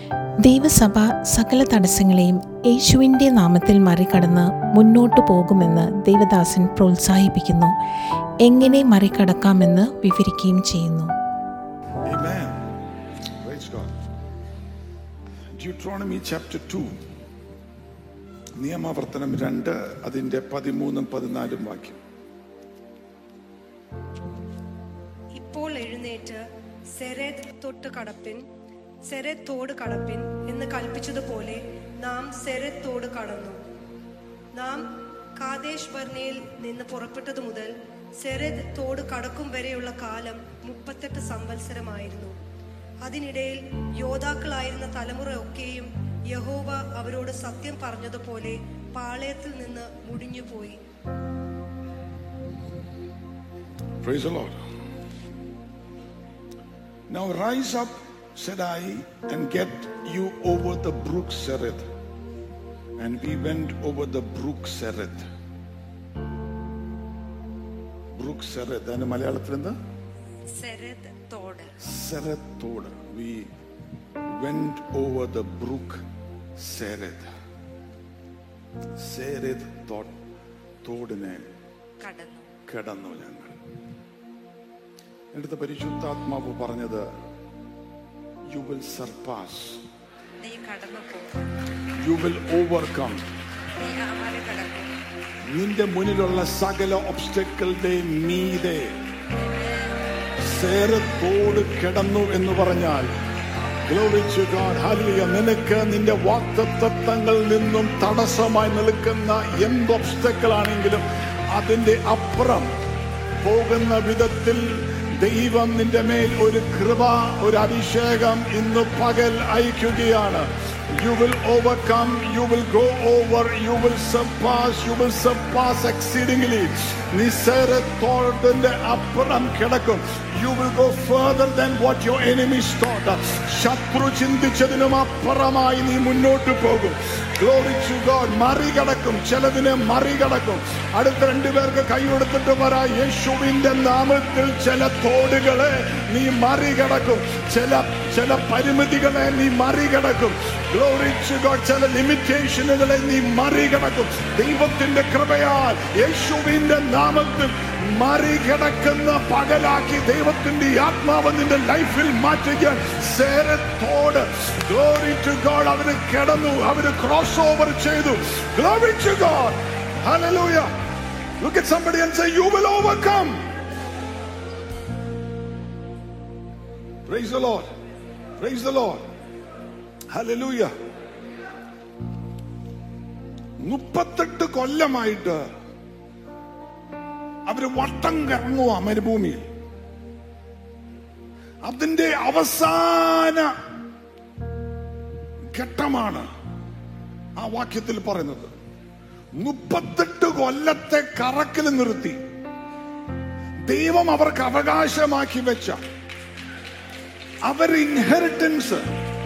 ദൈവസഭ സകല തടസ്സങ്ങളെയും യേശുവിൻ്റെ നാമത്തിൽ മറികടന്ന് മുന്നോട്ടു പോകുമെന്ന് ദേവദാസൻ പ്രോത്സാഹിപ്പിക്കുന്നു എങ്ങനെ മറികടക്കാമെന്ന് വിവരിക്കുകയും ചെയ്യുന്നു Amen. Praise God. Deuteronomy chapter 2. നിയമാവർത്തനം രണ്ട് അതിന്റെ പതിമൂന്നും പതിനാലും വാക്യം ഇപ്പോൾ എഴുന്നേറ്റ് സെരേദ് തൊട്ട് കടപ്പിൻ സെരേദ് തോട് കടപ്പിൻ എന്ന് കൽപ്പിച്ചതുപോലെ നാം സെരേദ് തോട് കടന്നു നാം കാദേശ് ബർണയിൽ നിന്ന് പുറപ്പെട്ടതു മുതൽ സെരേദ് തോട് കടക്കും വരെയുള്ള കാലം മുപ്പത്തെട്ട് സംവത്സരമായിരുന്നു അതിനിടയിൽ യോദ്ധാക്കളായിരുന്ന തലമുറ ഒക്കെയും യഹോവ അവരോട് സത്യം പറഞ്ഞതുപോലെ പാളയത്തിൽ നിന്ന് മുടിഞ്ഞുപോയി Praise the Lord. Now rise up, said I, and get you over the brook Sereth. And we went over the brook Sereth. Brook Sereth. അതിന്റെ മലയാളത്തിൽ എന്താ സെരേദ് തോട് Sereth തോട് we went over the brook Sereth. Sereth തോട് തോടിനെ കടന്നു കിടന്നു ഞങ്ങൾ എടുത്ത പരിശുദ്ധാത്മാവ് പറഞ്ഞത് യു വിൽ സർപ്പാസ് നീ കടന്നു പോകും യു വിൽ ഓവർകം നീ ആരെ കടക്കും നിന്റെ മുന്നിലുള്ള സകല ഒബ്സ്റ്റക്കിളുടെ മീതെ സേരത്തോട് കിടന്നു എന്ന് പറഞ്ഞാൽ Glory to God. Hallelujah. നിനക്ക് നിന്റെ വാക്തത്വങ്ങളിൽ നിന്നും തടസ്സമായി നിൽക്കുന്ന എന്ത് ഒബ്സ്റ്റക്കിൾ ആണെങ്കിലും അതിന്റെ അപ്പുറം പോകുന്ന വിധത്തിൽ ദൈവം നിന്റെ മേൽ ഒരു കൃപ ഒരു അഭിഷേകം ഇന്ന് പകൽ അയക്കുകയാണ് you will overcome you will go over you will surpass you will surpass exceedingly നിസ്സരത്തോടിന്റെ അപ്പുറം കിടക്കും you will go further than what your enemies thought ശത്രു ചിന്തിച്ചതിനും അപ്പുറമായി നീ മുന്നോട്ട് പോകും ഗ്ലോറി ടു ഗോഡ് മറികടക്കും ചിലതിനെ മറികടക്കും അടുത്ത രണ്ടുപേർക്ക് കൈ കൊടുത്തിട്ട് പറ യേശുവിന്റെ നാമത്തിൽ ചില തോടുകളെ നീ മറികടക്കും ചില ചില പരിമിതികളെ നീ മറികടക്കും ഗ്ലോറി ടു ഗോഡ് ചില ലിമിറ്റേഷനുകളെ നീ മറികടക്കും ദൈവത്തിന്റെ കൃപയാൽ യേശുവിന്റെ നാമത്തിൽ മറികടക്കുന്ന പകലാക്കി ദൈവത്തിന്റെ ഈ ആത്മാവ് നിന്റെ ലൈഫിൽ മാറ്റുകയാൻ സേരത്തോട് ഗ്ലോറി ടു ഗോഡ് അവര് കിടന്നു അവര് ക്രോസ് ഓവർ ചെയ്തു glory to God hallelujah look at somebody and say you will overcome praise the lord praise the lord hallelujah മുപ്പത്തെട്ട് കൊല്ലമായിട്ട് അവര് വട്ടം കറങ്ങുക മരുഭൂമിയിൽ അതിന്റെ അവസാന ഘട്ടമാണ് ആ വാക്യത്തിൽ പറയുന്നത് മുപ്പത്തെട്ട് കൊല്ലത്തെ കറക്കിൽ നിർത്തി ദൈവം അവർക്ക് അവകാശമാക്കി വെച്ച അവർ ഇൻഹെറിറ്റൻസ്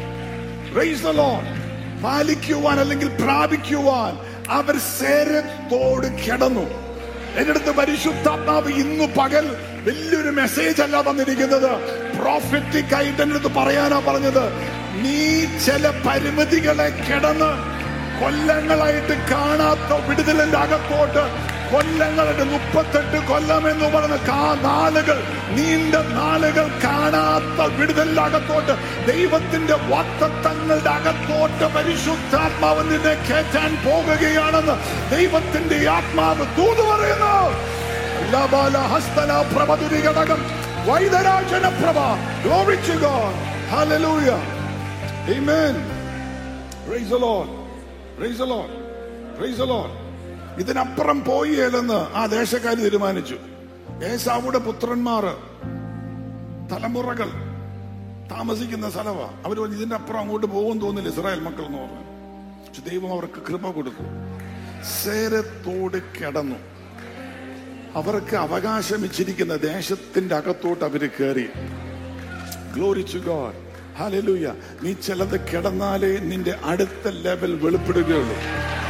പാലിക്കുവാൻ അല്ലെങ്കിൽ പ്രാപിക്കുവാൻ അവർ സേരത്തോട് കിടന്നു എന്റെ അടുത്ത് പരിശുദ്ധാത്മാവ് ഇന്ന് പകൽ വലിയൊരു മെസ്സേജ് അല്ല തന്നിരിക്കുന്നത് പ്രോഫറ്റിക് ആയിട്ട് എന്റെ അടുത്ത് പറയാനാ പറഞ്ഞത് നീ ചില പരിമിതികളെ കിടന്ന് കൊല്ലങ്ങളായിട്ട് കാണാത്ത വിടുതലിന്റെ അകത്തോട്ട് കൊല്ലങ്ങളുടെ മുപ്പത്തെട്ട് കൊല്ലം എന്ന് പറയുന്ന കാ നാളുകൾ നീണ്ട നാളുകൾ കാണാത്ത വിടുതലിന്റെ അകത്തോട്ട് ദൈവത്തിന്റെ വാക്തത്വങ്ങളുടെ അകത്തോട്ട് പരിശുദ്ധാത്മാവ് നിന്നെ കയറ്റാൻ പോകുകയാണെന്ന് ദൈവത്തിന്റെ ആത്മാവ് തൂതു പറയുന്നു ലബാല ഹസ്തന പ്രഭതുരി ഘടകം വൈദരാജന പ്രഭ Glory to God. Hallelujah. Amen. Praise the Lord. Praise the Lord. Praise the Lord. ഇതിനപ്പുറം പോയില്ലെന്ന് ആ ദേശക്കാർ തീരുമാനിച്ചു ഏസാവുടെ പുത്രന്മാർ തലമുറകൾ താമസിക്കുന്ന സ്ഥലമാണ് അവർ പറഞ്ഞു ഇതിന്റെ അപ്പുറം അങ്ങോട്ട് പോകുമെന്ന് തോന്നില്ല ഇസ്രായേൽ മക്കൾ എന്ന് പറഞ്ഞു പക്ഷെ ദൈവം അവർക്ക് കൃപ കൊടുത്തു സേരത്തോട് കിടന്നു അവർക്ക് അവകാശം വെച്ചിരിക്കുന്ന ദേശത്തിന്റെ അകത്തോട്ട് അവര് കയറി ഗ്ലോറി ടു ഗോഡ് ഹല്ലേലൂയ നീ ചിലത് കിടന്നാലേ നിന്റെ അടുത്ത ലെവൽ വെളിപ്പെടുകയുള്ളൂ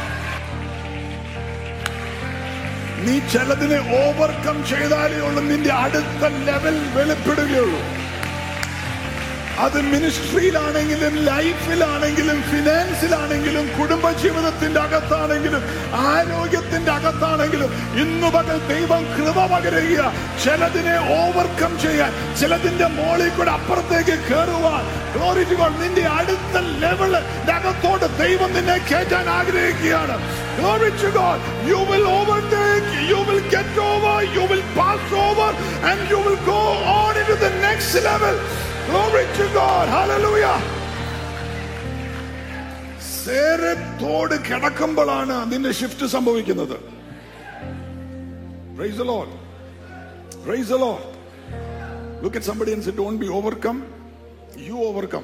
നീ ചിലതിനെ ഓവർകം ചെയ്താലേ ഉള്ളൂ നിന്റെ അടുത്ത ലെവൽ വെളിപ്പെടുകയുള്ളൂ അത് മിനിസ്ട്രിയിലാണെങ്കിലും ലൈഫിലാണെങ്കിലും ഫിനാൻസിലാണെങ്കിലും കുടുംബജീവിതത്തിന്റെ അകത്താണെങ്കിലും ആരോഗ്യത്തിന്റെ അകത്താണെങ്കിലും ഇന്നു പകൽ ദൈവം കൃപ പകരുക ചിലതിനെ ഓവർകം ചെയ്യാൻ ചിലതിന്റെ മോളിൽ കൂടെ അപ്പുറത്തേക്ക് കയറുവാൻ Glory to God. നിന്റെ അടുത്ത ലെവല് അകത്തോട്ട് ദൈവം നിന്നെ കയറ്റാൻ ആഗ്രഹിക്കുകയാണ് Glory to God. You will overtake, you will get over, you will pass over, and you will go on into the next level. Glory to God. Hallelujah. സേരത്തോട് കിടക്കുമ്പോഴാണ് നിന്റെ shift സംഭവിക്കുന്നത് Praise the Lord. Praise the Lord. Look at somebody and say, Don't be overcome. You overcome.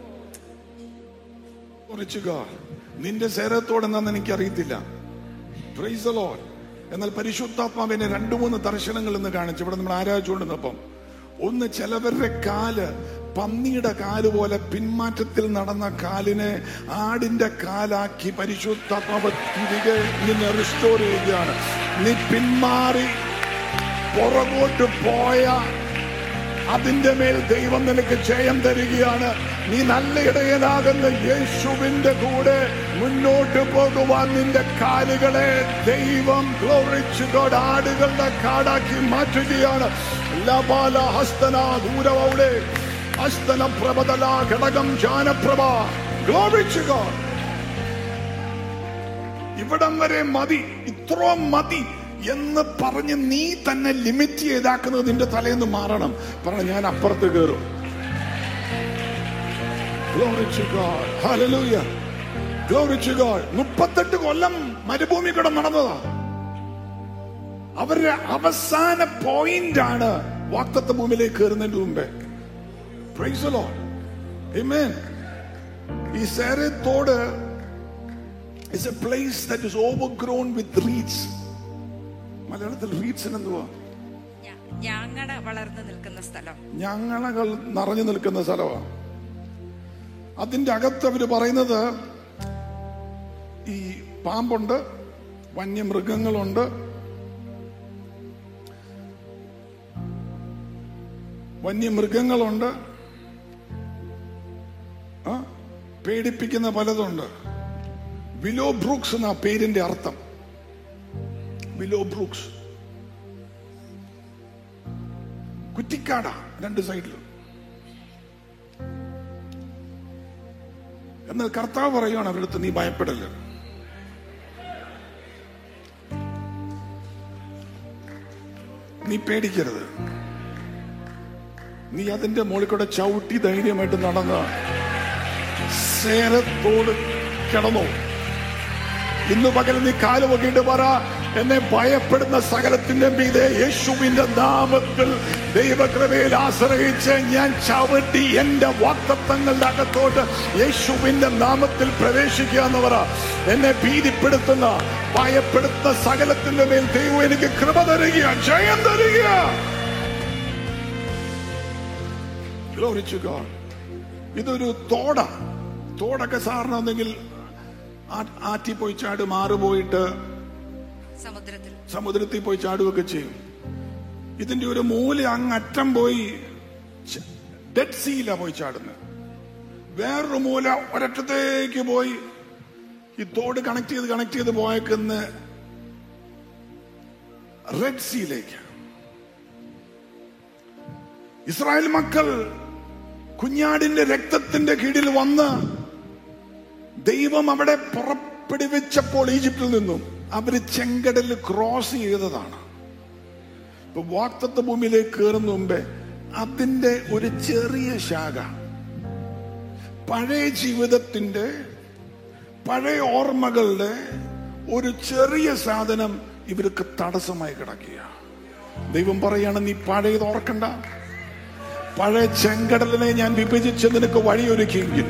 Glory to God. നിന്റെ സേരത്തോട് എന്താന്ന് എനിക്കറിയത്തില്ല price the Lord. എന്നാൽ പരിശുദ്ധാത്മാവിനെ രണ്ടു മൂന്ന് ദർശനങ്ങൾ ഇന്ന് കാണിച്ചു ഇവിടെ നമ്മൾ ആരാധിച്ചുകൊണ്ടിരുന്നപ്പം ഒന്ന് ചിലവരുടെ കാല് പന്നിയുടെ കാല് പോലെ പിന്മാറ്റത്തിൽ നടന്ന കാലിനെ ആടിന്റെ കാലാക്കി പരിശുദ്ധാത്മാവ് തിരികെ നിന്നെ റിസ്റ്റോർ ചെയ്യുകയാണ് നീ പിന്മാറി പുറകോട്ട് പോയ അതിന്റെ മേൽ ദൈവം നിനക്ക് ജയം തരികയാണ് നീ നല്ല ഇടയനാകുന്ന യേശുവിന്റെ കൂടെ മുന്നോട്ട് പോകുവാൻ നിന്റെ കാലുകളെ ദൈവം ഗ്ലോറിച്ച് God ആടുകളുടെ കാടാക്കി മാറ്റുകയാണ് ലബാല ഹസ്തന ദൂരവൗടെ ഹസ്തന പ്രബദല ഘടകം ജാനപ്രഭ ഗ്ലോറിച്ച് God ഇവിടം വരെ മതി ഇത്രയും മതി എന്ന് പറഞ്ഞ് നീ തന്നെ ലിമിറ്റ് ചെയ്താക്കുന്നത് നിന്റെ തലേന്ന് മാറണം പറഞ്ഞ ഞാൻ അപ്പുറത്ത് കയറും Glory to God. Hallelujah. Glory to God. മുപ്പത്തെട്ട് കൊല്ലം മരുഭൂമി കൂടെ നടന്നതാ അവരുടെ അവസാന പോയിന്റ് ആണ് വാക്തത്വ ഭൂമിയിലേക്ക് കയറുന്നതിന് മുമ്പേ പ്രൈസ് the Lord. Amen. ഈ സേരത്തോട് is a place that is overgrown with reeds. മലയാളത്തിൽ റീഡ്സിന് എന്തുവാ ഞാ- ഞാങ്ങണ വളർന്നു നിൽക്കുന്ന സ്ഥലം ഞങ്ങളകൾ നിറഞ്ഞു നിൽക്കുന്ന സ്ഥലമാണ് അതിന്റെ അകത്ത് അവര് പറയുന്നത് ഈ പാമ്പുണ്ട് വന്യമൃഗങ്ങളുണ്ട് വന്യമൃഗങ്ങളുണ്ട് ആ പേടിപ്പിക്കുന്ന പലതുണ്ട് വിലോ ബ്രൂക്സ് എന്ന പേരിന്റെ അർത്ഥം വിലോ ബ്രൂക്സ് കുറ്റിക്കാടാ രണ്ട് സൈഡിലും എന്നാൽ കർത്താവ് പറയുകയാണ് അവരടുത്ത് നീ ഭയപ്പെടല് നീ പേടിക്കരുത് നീ അതിന്റെ മുകളിൽ കൂടെ ചവിട്ടി ധൈര്യമായിട്ട് നടന്ന സേരത്തോട് കിടന്നു ഇന്ന് പകൽ നീ കാല് പൊക്കിയിട്ട് പറ എന്നെ ഭയപ്പെടുന്ന സകലത്തിന്റെ മീതെ യേശുവിന്റെ നാമത്തിൽ ദൈവകൃപയിൽ ആശ്രയിച്ച് ഞാൻ ചവിട്ടി എന്റെ വാക്തത്വങ്ങളുടെ അകത്തോട്ട് യേശുവിന്റെ നാമത്തിൽ പ്രവേശിക്കുക എന്ന് പറ എന്നെ ഭീതിപ്പെടുത്തുന്ന ഭയപ്പെടുത്തുന്ന സകലത്തിന്റെ മേൽ ദൈവം എനിക്ക് കൃപ തരിക ജയം തരിക Glory to God. ഇതൊരു തോട തോടൊക്കെ സാറിന് ഒന്നെങ്കിൽ ആ- ആറ്റി പോയി ചാട് മാറുപോയിട്ട് സമുദ്രത്തിൽ സമുദ്രത്തിൽ പോയി ചാടുകയൊക്കെ ചെയ്യും ഇതിന്റെ ഒരു മൂല അങ്ങറ്റം പോയി ഡെഡ് സീല പോയി ചാടുന്നത് വേറൊരു മൂല ഒരറ്റത്തേക്ക് പോയി ഈ തോട് കണക്ട് ചെയ്ത് കണക്ട് ചെയ്ത് പോയേക്കുന്ന റെഡ് സീലേക്ക് ഇസ്രായേൽ മക്കൾ കുഞ്ഞാടിന്റെ രക്തത്തിന്റെ കീഴിൽ വന്ന് ദൈവം അവിടെ പുറപ്പെടുവിച്ചപ്പോൾ ഈജിപ്തിൽ നിന്നും അവര് ചെങ്കടലിൽ ക്രോസ് ചെയ്തതാണ് ഇപ്പൊ വാക്തത്വ ഭൂമിയിലേക്ക് കയറുന്ന മുമ്പേ അതിന്റെ ഒരു ചെറിയ ശാഖ പഴയ ജീവിതത്തിന്റെ പഴയ ഓർമ്മകളുടെ ഒരു ചെറിയ സാധനം ഇവർക്ക് തടസ്സമായി കിടക്കുക ദൈവം പറയാണ് നീ പഴയത് ഓർക്കണ്ട പഴയ ചെങ്കടലിനെ ഞാൻ വിഭജിച്ച് നിനക്ക് വഴിയൊരുക്കിയെങ്കിൽ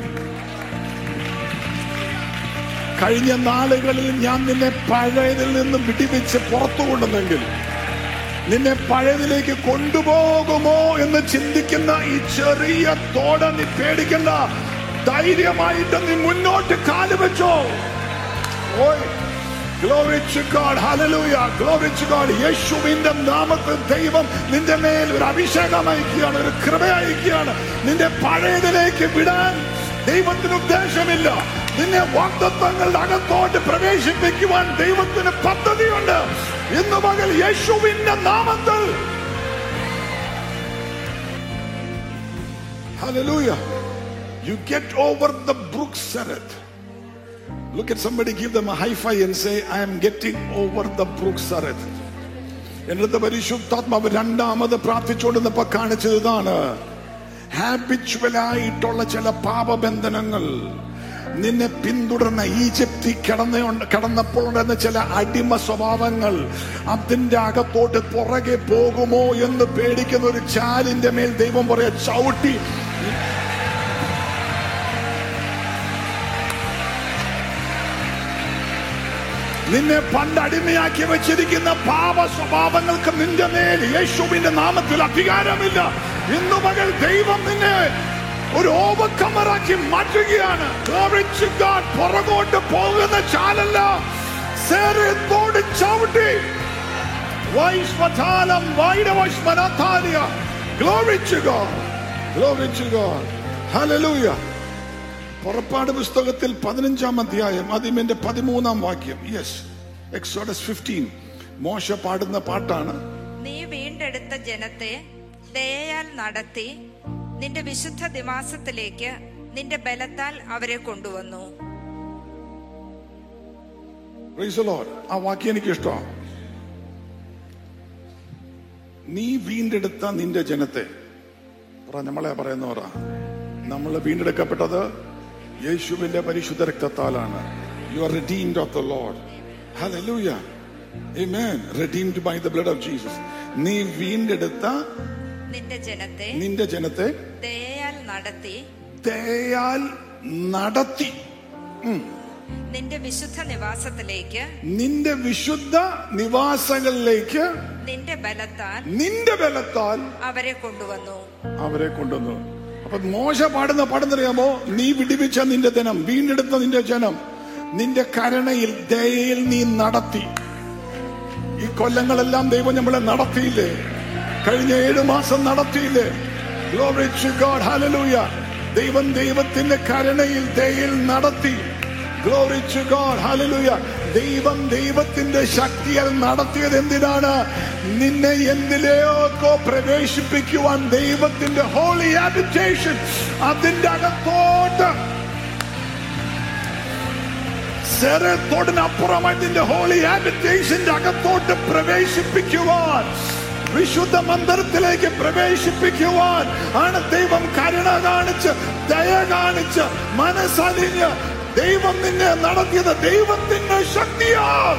കഴിഞ്ഞ നാളുകളിൽ ഞാൻ നിന്നെ പഴയതിൽ നിന്ന് വിടിവെച്ച് പുറത്തു കൊണ്ടുവന്നെങ്കിൽ നിന്നെ പഴയതിലേക്ക് കൊണ്ടുപോകുമോ എന്ന് ചിന്തിക്കുന്ന ഈ ചെറിയ തോട നീ പേടിക്കണ്ട ധൈര്യമായിട്ട് നീ മുന്നോട്ട് കാല് വെച്ചോ ഓയ് Glory to God. Hallelujah. Glory to God. യേശുവിന്റെ നാമത്തിൽ ദൈവം നിന്റെ മേൽ ഒരു അഭിഷേകം അയക്കുകയാണ് ഒരു കൃപ അയക്കുകയാണ് നിന്റെ പഴയതിലേക്ക് വിടാൻ ദൈവത്തിന് ഉദ്ദേശമില്ല നിന്നെ വാഗ്ദത്വങ്ങളുടെ അകത്തോട്ട് പ്രവേശിപ്പിക്കുവാൻ ദൈവത്തിന് പദ്ധതിയുണ്ട് ഇന്ന് പകൽ യേശുവിന്റെ നാമത്തിൽ Hallelujah. You get over the brook Sareth. Look at somebody, give them a high five and say, I am getting over the brook Sareth. എന്നിട്ട് പരിശുദ്ധാത്മാവ് രണ്ടാമത് പ്രാർത്ഥിച്ചുകൊണ്ടിരുന്നപ്പോ കാണിച്ചത് ഇതാണ് ഹാബിച്വലായിട്ടുള്ള ചില പാപബന്ധനങ്ങൾ നിന്നെ പിന്തുടർന്ന ഈജിപ്തി കിടന്ന കിടന്നപ്പോൾ ഉണ്ടായിരുന്ന ചില അടിമ സ്വഭാവങ്ങൾ അതിന്റെ അകത്തോട്ട് പുറകെ പോകുമോ എന്ന് പേടിക്കുന്ന ഒരു ചാലിന്റെ മേൽ ദൈവം പറയാ ചവിട്ടി നിന്നെ പണ്ട് അടിമയാക്കി വെച്ചിരിക്കുന്ന പാപ സ്വഭാവങ്ങൾക്ക് നിന്റെ മേൽ യേശുവിന്റെ നാമത്തിൽ അധികാരമില്ല ഇന്നു പകൽ ദൈവം നിന്നെ ഒരു ഓവർകമറാക്കി മാറ്റുകയാണ് Glory to God. പുറകോട്ട് പോകുന്ന ചാലല്ല സേരത്തോട് ചവിട്ടി വൈശ്വതാലം വൈഡവശ്മനാഥാലിയ Glory to God. Glory to God. Hallelujah. പുറപ്പാട് പുസ്തകത്തിൽ പതിനഞ്ചാം അധ്യായം അതിന്റെ പതിമൂന്നാം വാക്യം യെസ് എക്സോഡസ് ഫിഫ്റ്റീൻ മോശ പാടുന്ന പാട്ടാണ് നീ വീണ്ടെടുത്ത ജനത്തെ ദയയാൽ നടത്തി നിന്റെ വിശുദ്ധ നിവാസത്തിലേക്ക് നിന്റെ ബലത്താൽ അവരെ കൊണ്ടുവന്നു Praise the Lord. ആ വാക്യം എനിക്ക് ഇഷ്ടമാണ് നീ വീണ്ടെടുത്ത നിന്റെ ജനത്തെ പറ നമ്മളെ പറയുന്ന പറ നമ്മൾ വീണ്ടെടുക്കപ്പെട്ടത് യേശുവിന്റെ പരിശുദ്ധ രക്തത്താലാണ് you are redeemed of the Lord. Hallelujah. Amen. Redeemed by the blood of Jesus. നീ വീണ്ടെടുത്ത നിന്റെ ജനത്തെ നിന്റെ ജനത്തെ ദയയാൽ നടത്തി ദയാൽ നടത്തി നിന്റെ വിശുദ്ധ നിവാസത്തിലേക്ക് നിന്റെ വിശുദ്ധ നിവാസങ്ങളിലേക്ക് നിന്റെ ബലത്താൽ നിന്റെ ബലത്താൽ അവരെ കൊണ്ടുവന്നു അവരെ കൊണ്ടുവന്നു അപ്പൊ മോശ പാടുന്ന പാടുന്നറിയാമോ നീ വിടിവിച്ച നിന്റെ ജനം വീണ്ടെടുത്ത നിന്റെ ജനം നിന്റെ കരുണയിൽ ദയയിൽ നീ നടത്തി ഈ കൊല്ലങ്ങളെല്ലാം ദൈവം നമ്മളെ നടത്തിയില്ലേ കഴിഞ്ഞ ഏഴു മാസം നടത്തിയില്ലേ Glory to God. Hallelujah. ദൈവം ദൈവത്തിന്റെ കരുണയിൽ ദയയിൽ നടത്തി Glory to God. Hallelujah. ദൈവം ദൈവത്തിന്റെ ശക്തിയാൽ നടത്തിയത് എന്തിനാണ് നിന്നെ എന്തിലേക്കോ പ്രവേശിപ്പിക്കുവാൻ ദൈവത്തിന്റെ ഹോളി ഹാബിറ്റേഷൻ അതിന്റെ അകത്തോട്ട് സെറത്തോടിനപ്പുറമായി നിന്റെ ഹോളി ഹാബിറ്റേഷന്റെ അകത്തോട്ട് പ്രവേശിപ്പിക്കുവാൻ വിശുദ്ധ മന്ദിരത്തിലേക്ക് പ്രവേശിപ്പിക്കുവാൻ ആണ് ദൈവം കരുണ കാണിച്ച് ദയ കാണിച്ച് മനസ്സലിഞ്ഞ് ദൈവം നിന്നെ നടത്തിയത് ദൈവത്തിന്റെ ശക്തിയാൽ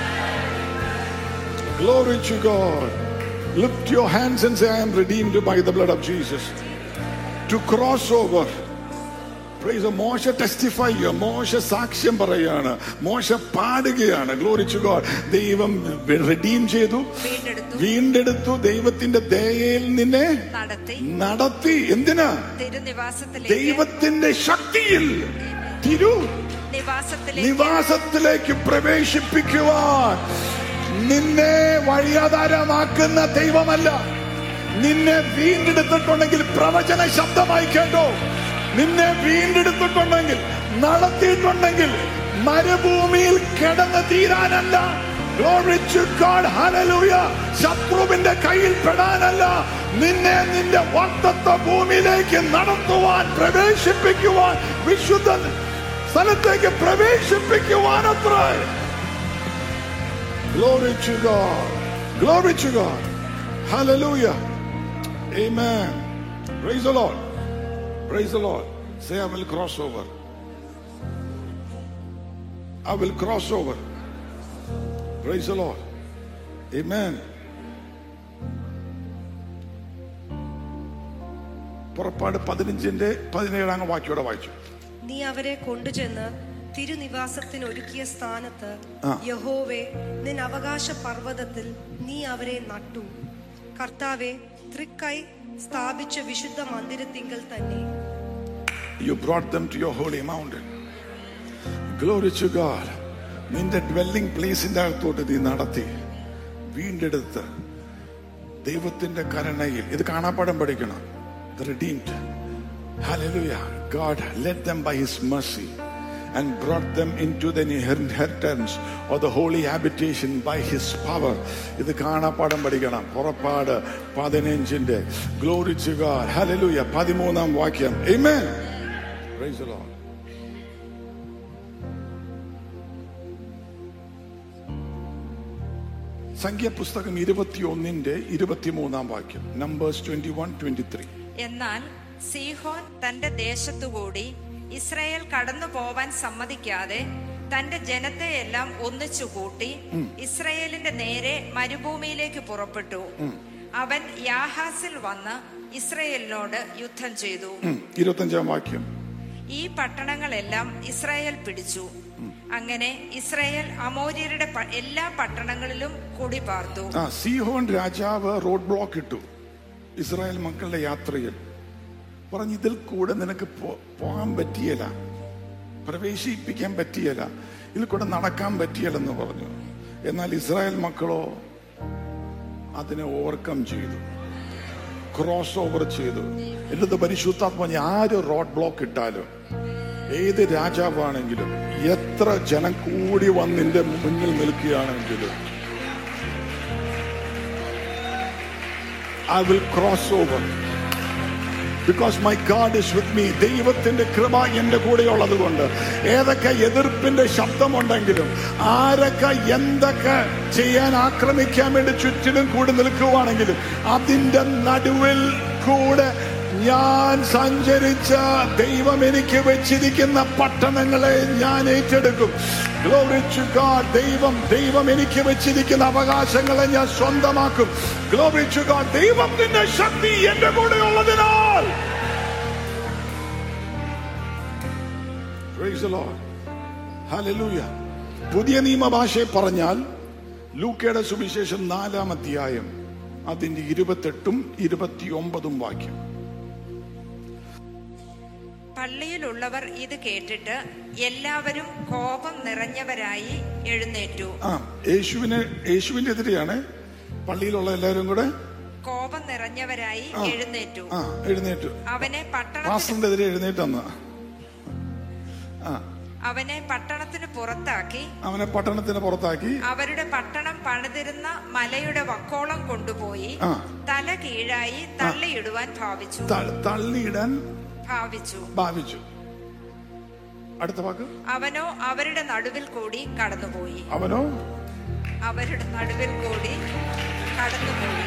Glory to God. Lift your hands and say, I am redeemed by the blood of Jesus. To cross over. Praise the മോശ ടെസ്റ്റിഫൈ ചെയ്യുക മോശ സാക്ഷ്യം പറയാണ് മോശ പാടുകയാണ് ഗ്ലോറി ടു ഗോഡ് ദൈവം റിഡീം ചെയ്തു വീണ്ടെടുത്തു വീണ്ടെടുത്തു ദൈവത്തിന്റെ ദയയിൽ നിന്നെ നടത്തി നടത്തി എന്തിനാ തിരുനിവാസത്തിലേക്ക് ദൈവത്തിന്റെ ശക്തിയിൽ തിരു നിവാസത്തിലേക്ക് നിവാസത്തിലേക്ക് പ്രവേശിപ്പിക്കുവാൻ നിന്നെ വഴിയാധാരമാക്കുന്ന ദൈവമല്ല നിന്നെ വീണ്ടെടുത്തിട്ടുണ്ടെങ്കിൽ പ്രവചന ശബ്ദമായി കേട്ടോ നിന്നെ വീണ്ടെടുത്തിട്ടുണ്ടെങ്കിൽ നടത്തിയിട്ടുണ്ടെങ്കിൽ മരുഭൂമിയിൽ കിടന്ന് തീരാനല്ല Glory to God. Hallelujah. ശത്രുവിന്റെ കയ്യിൽ പെടാനല്ല നിന്നെ നിന്റെ വാക്തത്വ ഭൂമിയിലേക്ക് നടത്തുവാൻ പ്രവേശിപ്പിക്കുവാൻ വിശുദ്ധ സ്ഥലത്തേക്ക് പ്രവേശിപ്പിക്കുവാൻ അത്ര Glory to God. Glory to God. Hallelujah. Amen. Praise the Lord. Praise the Lord. Say, I will cross over. I will cross over. Praise the Lord. Amen. പുറപ്പാട് പതിനഞ്ചിന്റെ പതിനേഴാം വാക്യോടെ വായിച്ചു നീ അവരെ കൊണ്ടുചെന്ന് തിരുനിവാസത്തിന് ഒരുക്കിയ സ്ഥാനത്ത് ആ. യഹോവേ നിൻ അവകാശ പർവ്വതത്തിൽ നീ അവരെ നട്ടു കർത്താവെ തൃക്കൈ സ്ഥാപിച്ച വിശുദ്ധ മന്ദിരത്തിങ്കൽ തന്നെ You brought them to your holy mountain. Glory to God. നിന്റെ ഡ്വെല്ലിംഗ് പ്ലേസിന്റെ അകത്തോട്ട് നീ നടത്തി വീണ്ടെടുത്ത് ദൈവത്തിന്റെ കരുണയിൽ ഇത് കാണാപ്പാടം പഠിക്കണം redeemed Hallelujah. God led them by His mercy and brought them into the inheritance of the holy habitation by His power. ഇത് കാണാപ്പാടം പഠിക്കണം പുറപ്പാട് പതിനഞ്ചിന്റെ ഗ്ലോറി God. Hallelujah. പതിമൂന്നാം വാക്യം Amen. Praise the Lord. സംഖ്യാപുസ്തകം ഇരുപത്തിയൊന്നിന്റെ ഇരുപത്തിമൂന്നാം വാക്യം numbers twenty one twenty three എന്നാൽ സീഹോൻ തന്റെ ദേശത്തുകൂടി ഇസ്രായേൽ കടന്നു പോവാൻ സമ്മതിക്കാതെ തന്റെ ജനത്തെ എല്ലാം ഒന്നിച്ചു കൂട്ടി ഇസ്രായേലിന്റെ നേരെ മരുഭൂമിയിലേക്ക് പുറപ്പെട്ടു അവൻ യാഹാസിൽ വന്ന് ഇസ്രായേലിനോട് യുദ്ധം ചെയ്തു ഇരുപത്തഞ്ചാം വാക്യം ഈ പട്ടണങ്ങളെല്ലാം ഇസ്രായേൽ പിടിച്ചു അങ്ങനെ ഇസ്രായേൽ അമോര്യരുടെ പ- എല്ലാ പട്ടണങ്ങളിലും കുടിപാർത്തു ആ സീഹോൻ രാജാവ് റോഡ് ബ്ലോക്ക് ഇട്ടു ഇസ്രായേൽ മക്കളുടെ യാത്രയിൽ പറഞ്ഞു ഇതിൽ കൂടെ നിനക്ക് പോ- പോകാൻ പറ്റിയല്ല പ്രവേശിപ്പിക്കാൻ പറ്റിയല്ല ഇതിൽ കൂടെ നടക്കാൻ പറ്റിയല്ലെന്ന് പറഞ്ഞു എന്നാൽ ഇസ്രായേൽ മക്കളോ അതിനെ ഓവർകം ചെയ്തു ക്രോസ് ഓവർ ചെയ്തു എന്നിട്ട് പരിശുദ്ധാത്മ പറഞ്ഞ് ആര് റോഡ് ബ്ലോക്ക് ഇട്ടാലും ഏത് രാജാവാണെങ്കിലും എത്ര ജനം കൂടി വന്ന് നിന്റെ മുന്നിൽ നിൽക്കുകയാണെങ്കിലും I will cross over. Because my God is with me. ദൈവത്തിന്റെ കൃപ എന്റെ കൂടെയുള്ളത് കൊണ്ട് ഏതൊക്കെ എതിർപ്പിന്റെ ശബ്ദമുണ്ടെങ്കിലും ആരൊക്കെ എന്തൊക്കെ ചെയ്യാൻ ആക്രമിക്കാൻ വേണ്ടി ചുറ്റിലും കൂടി നിൽക്കുവാണെങ്കിലും അതിന്റെ നടുവിൽ കൂടെ ഞാൻ സഞ്ചരിച്ച ദൈവം എനിക്ക് വെച്ചിരിക്കുന്ന പട്ടണങ്ങളെ ഞാൻ ഏറ്റെടുക്കും Glory to God. ദൈവം ദൈവം എനിക്ക് വെച്ചിരിക്കുന്ന അവകാശങ്ങളെ ഞാൻ സ്വന്തമാക്കും Glory to God. ദൈവത്തിന്റെ ശക്തി എന്റെ കൂടെ ഉള്ളതിനാൽ Praise the Lord. Hallelujah. പുതിയ നിയമഭാഷയെ പറഞ്ഞാൽ ലൂക്കയുടെ സുവിശേഷം നാലാം അധ്യായം അതിന്റെ ഇരുപത്തെട്ടും ഇരുപത്തിയൊമ്പതും വാക്യം പള്ളിയിലുള്ളവർ ഇത് കേട്ടിട്ട് എല്ലാവരും കോപം നിറഞ്ഞവരായി എഴുന്നേറ്റു ആ യേശുവിനെ യേശുവിന്റെ എതിരെയാണ് പള്ളിയിലുള്ള എല്ലാവരും കൂടെ കോപം നിറഞ്ഞവരായി ആ. എഴുന്നേറ്റു ആ എഴുന്നേറ്റു അവനെ പട്ടണത്തിന് പാസ്റ്ററിന്റെ എതിരെ എഴുന്നേറ്റന്ന് ആ അവനെ പട്ടണത്തിന് പുറത്താക്കി അവനെ പട്ടണത്തിന് പുറത്താക്കി അവരുടെ പട്ടണം പണിതിരുന്ന മലയുടെ വക്കോളം കൊണ്ടുപോയി ആ. തല കീഴായി തള്ളിയിടുവാൻ ഭാവിച്ചു ത- തള്ളിയിടാൻ ഭാവിച്ചു ഭാവിച്ചു അടുത്ത വാക്ക് അവനോ അവരുടെ നടുവിൽ കൂടി കടന്നുപോയി അവനോ അവരുടെ നടുവിൽ കൂടി കടന്നുപോയി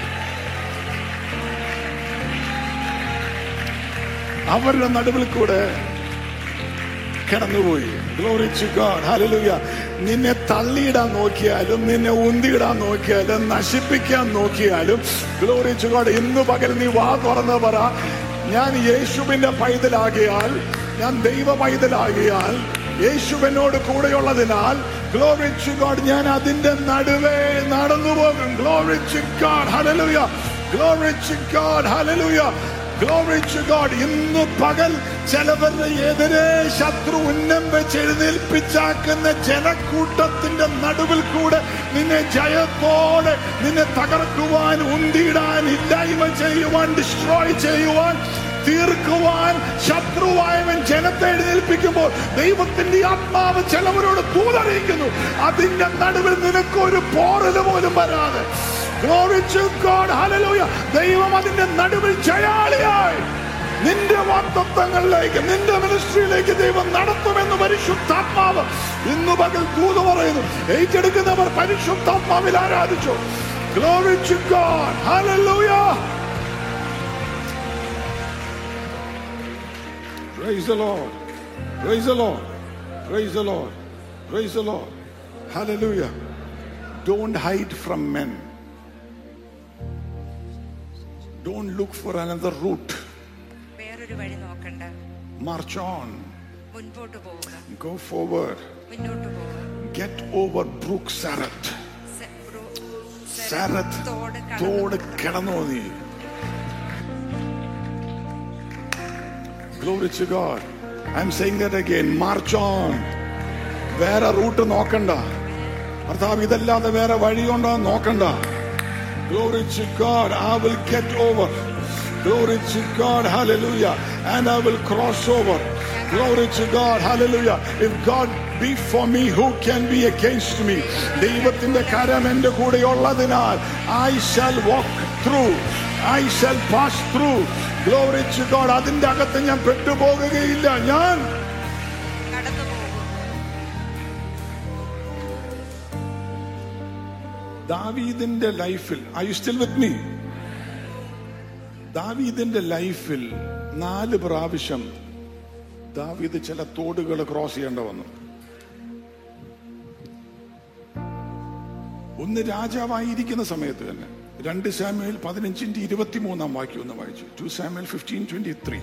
അവരുടെ നടുവിൽ കൂടെ കിടന്നുപോയി Glory to God. Hallelujah. നിന്നെ തള്ളിയിടാൻ നോക്കിയാലും നിന്നെ ഉന്തിയിടാൻ നോക്കിയാലും നശിപ്പിക്കാൻ നോക്കിയാലും ഗ്ലോറി ടു ഗോഡ് ഇന്ന് പകൽ നീ വാ തുറന്ന് പറ ഞാൻ യേശുവിന്റെ പൈതലാകിയാൽ ഞാൻ ദൈവ പൈതലാകിയാൽ യേശുവിനോട് കൂടെയുള്ളതിനാൽ ഗ്ലോറി ടു ഗോഡ് ഞാൻ അതിന്റെ നടുവേ നടന്നു പോകും glory to God hallelujah glory to God hallelujah Glory to God. ഇന്ന് പകൽ ചിലവരുടെ എതിരെ ശത്രു ഉന്നം വെച്ച് എഴുന്നേൽപ്പിച്ചാക്കുന്ന ജനക്കൂട്ടത്തിന്റെ നടുവിൽ കൂടെ നിന്നെ ജയത്തോടെ നിന്നെ തകർക്കുവാൻ ഉന്തിയിടാൻ ഇല്ലായ്മ ചെയ്യുവാൻ ഡിസ്ട്രോയ് ചെയ്യുവാൻ തീർക്കുവാൻ ശത്രുവായവൻ ജനത്തെ എഴുന്നേൽപ്പിക്കുമ്പോൾ ദൈവത്തിന്റെ ആത്മാവ് ചിലവരോട് തൂതറിയിക്കുന്നു അതിന്റെ നടുവിൽ നിനക്ക് ഒരു പോറല് പോലും വരാതെ Glory to God. Hallelujah. ദൈവം അതിന്റെ നടുവിൽ ജയാളിയായി നിന്റെ വാക്തത്വങ്ങളിലേക്ക് നിന്റെ മിനിസ്ട്രിയിലേക്ക് ദൈവം നടത്തുമെന്ന് പരിശുദ്ധാത്മാവ് ഇന്ന് പകൽ തൂത് പറയുന്നു ഏറ്റെടുക്കുന്നവർ പരിശുദ്ധാത്മാവിൽ ആരാധിച്ചു Glory to God. Hallelujah. Praise the Lord. Praise the Lord. Praise the Lord. Praise the Lord. Hallelujah. Don't hide from men. Don't look for another route. വേറൊരു വഴി നോക്കണ്ട March on. മുൻപോട്ട് പോവുക Go forward. മുന്നോട്ട് പോവുക Get over Brook Sarat. സെ- ബ്രോ- Sarat. തോട് തോട് കടന്നു കിടന്നു നീ Glory to God. I'm saying that again. March on. വേറെ റൂട്ട് നോക്കണ്ട കർത്താവ് ഇതല്ലാതെ വേറെ വഴിയുണ്ടോ എന്ന് നോക്കണ്ട Glory to God, I will get over. Glory to God, hallelujah. And I will cross over. Glory to God, hallelujah. If God be for me, who can be against me? ദൈവത്തിന്റെ കരം എന്റെ കൂടെയുള്ളതിനാൽ I shall walk through. I shall pass through. Glory to God. അതിന്റെ അകത്ത് ഞാൻ പെട്ടുപോകുകയില്ല ഞാൻ കടന്നു പോകും ദാവീദിന്റെ ലൈഫിൽ I you still with me ദാവീദിന്റെ ലൈഫിൽ നാല് പ്രാവശ്യം ദാവീദ് ചില തോടുകൾ ക്രോസ് ചെയ്യേണ്ട വന്നു ഒന്ന് രാജാവായിരിക്കുന്ന സമയത്ത് തന്നെ രണ്ട് സാമ്യൽ പതിനഞ്ചിന്റെ ഇരുപത്തിമൂന്നാം വാക്യം ഒന്ന് വായിച്ചു two Samuel fifteen twenty three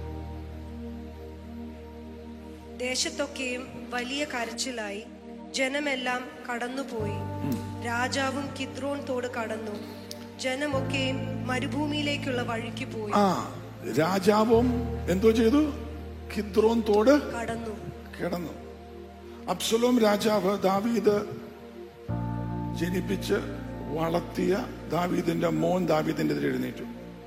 ദേശത്തൊക്കെയും വലിയ കരച്ചിലായി ജനമെല്ലാം കടന്നുപോയി രാജാവും കിദ്രോൺ തോട് കടന്നു ജനമൊക്കെയും മരുഭൂമിയിലേക്കുള്ള വഴിക്ക് പോയി ആ രാജാവും എന്തോ ചെയ്തു കിദ്രോൻ തോട് കടന്നു കിടന്നു അബ്സലോം രാജാവ് ദാവീദ് ജനിപ്പിച്ച് വളർത്തിയ ദാവീദിന്റെ മോൻ ദാവീദിന്റെ എതിരെ എഴുന്നേറ്റു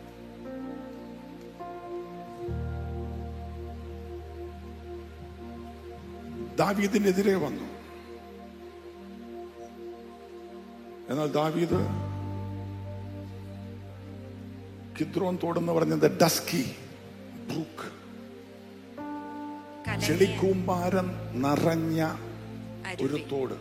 ദാവീദിനെതിരെ വന്നു എന്നാൽ ദാവീദ് കിദ്രോൻ തോടെന്ന് പറഞ്ഞത് ഡസ്കി ബ്രൂക്ക് കലങ്ങിയ ചെളിക്കൂമ്പാരം നിറഞ്ഞ ഒരു അരുവി. തോട്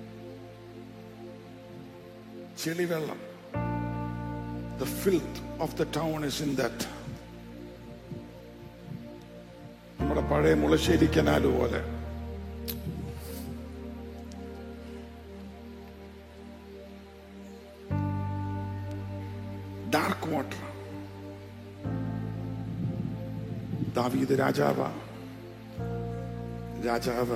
ചെളിവെള്ളം the filth of the town is in that നമ്മുടെ പഴയ മുളശ്ശേരി കനാല് പോലെ ഡാർക്ക് വാട്ടർ ദാവീദ് രാജാവ രാജാവ്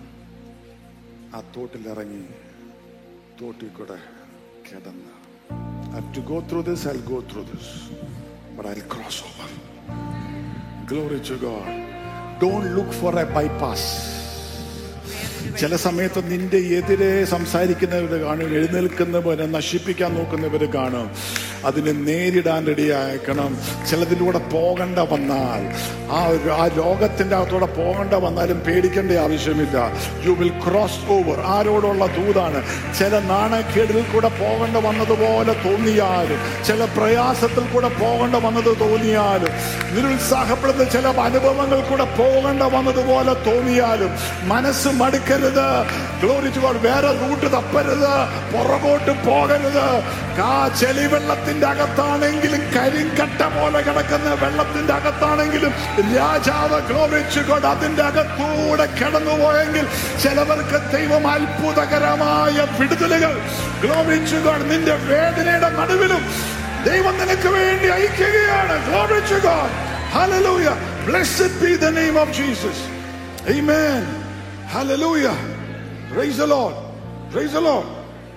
ആ തോട്ടിലിറങ്ങി തോട്ടിൽ കൂടെ കിടന്ന് I have to go through this, I'll go through this. But I'll cross over. Glory to God. Don't look for a bypass. ചില സമയത്ത് നിന്റെ എതിരെ സംസാരിക്കുന്നവര് കാണും എഴുന്നേൽക്കുന്നവരെ നശിപ്പിക്കാൻ നോക്കുന്നവര് കാണും അതിനെ നേരിടാൻ റെഡിയാക്കണം ചിലതിലൂടെ പോകണ്ട വന്നാൽ ആ ഒരു- ആ ലോകത്തിന്റെ അകത്തൂടെ പോകണ്ട വന്നാലും പേടിക്കേണ്ട ആവശ്യമില്ല യു വിൽ ക്രോസ് ഓവർ ആരോടുള്ള ദൂതാണ് ചില നാണക്കേടിൽ കൂടെ പോകേണ്ട വന്നതുപോലെ തോന്നിയാലും ചില പ്രയാസത്തിൽ കൂടെ പോകേണ്ട വന്നത് തോന്നിയാലും നിരുത്സാഹപ്പെടുന്ന ചില അനുഭവങ്ങൾ കൂടെ പോകേണ്ട വന്നതുപോലെ തോന്നിയാലും മനസ്സ് മടുക്കരുത് ഗ്ലോറിച്ച് വേറെ റൂട്ട് തപ്പരുത് പുറകോട്ട് പോകരുത് കാ ചെളിവെള്ളത്തിന്റെ അകത്താണെങ്കിലും കരിങ്കട്ട പോലെ കിടക്കുന്ന വെള്ളത്തിന്റെ അകത്താണെങ്കിലും രാജാവ് ഗ്ലോറിച്ച് കൊണ്ട് അതിന്റെ അകത്തൂടെ കിടന്നുപോയെങ്കിൽ ചിലവർക്ക് ദൈവം അത്ഭുതകരമായ വിടുതലുകൾ ഗ്ലോറിച്ച് കൊണ്ട് നിന്റെ വേദനയുടെ നടുവിലും ദൈവം നിനക്ക് വേണ്ടി അയക്കുകയാണ് ഗ്ലോറിച്ച് God Hallelujah. Blessed be the name of Jesus. Amen. Hallelujah. Praise the Lord. Praise the Lord.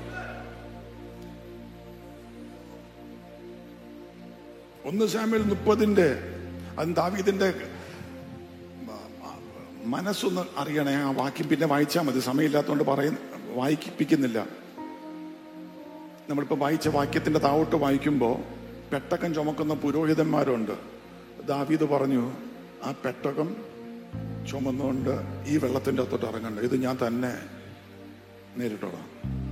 ഒന്ന് സാമ്യൽ മുപ്പതിന്റെ അത് ദാവീദിന്റെ മനസ്സൊന്ന് അറിയണേ ആ വാക്യം പിന്നെ വായിച്ചാൽ മതി സമയമില്ലാത്തതുകൊണ്ട് പറയുന്ന വായിപ്പിക്കുന്നില്ല നമ്മളിപ്പോൾ വായിച്ച വാക്യത്തിന്റെ താവോട്ട് വായിക്കുമ്പോൾ പെട്ടകം ചുമക്കുന്ന പുരോഹിതന്മാരുണ്ട് ദാവീദ് പറഞ്ഞു ആ പെട്ടകം ചുമന്നുകൊണ്ട് ഈ വെള്ളത്തിന്റെ അകത്തോട്ട് ഇറങ്ങണ്ട ഇത് ഞാൻ തന്നെ നേരിട്ടോളാം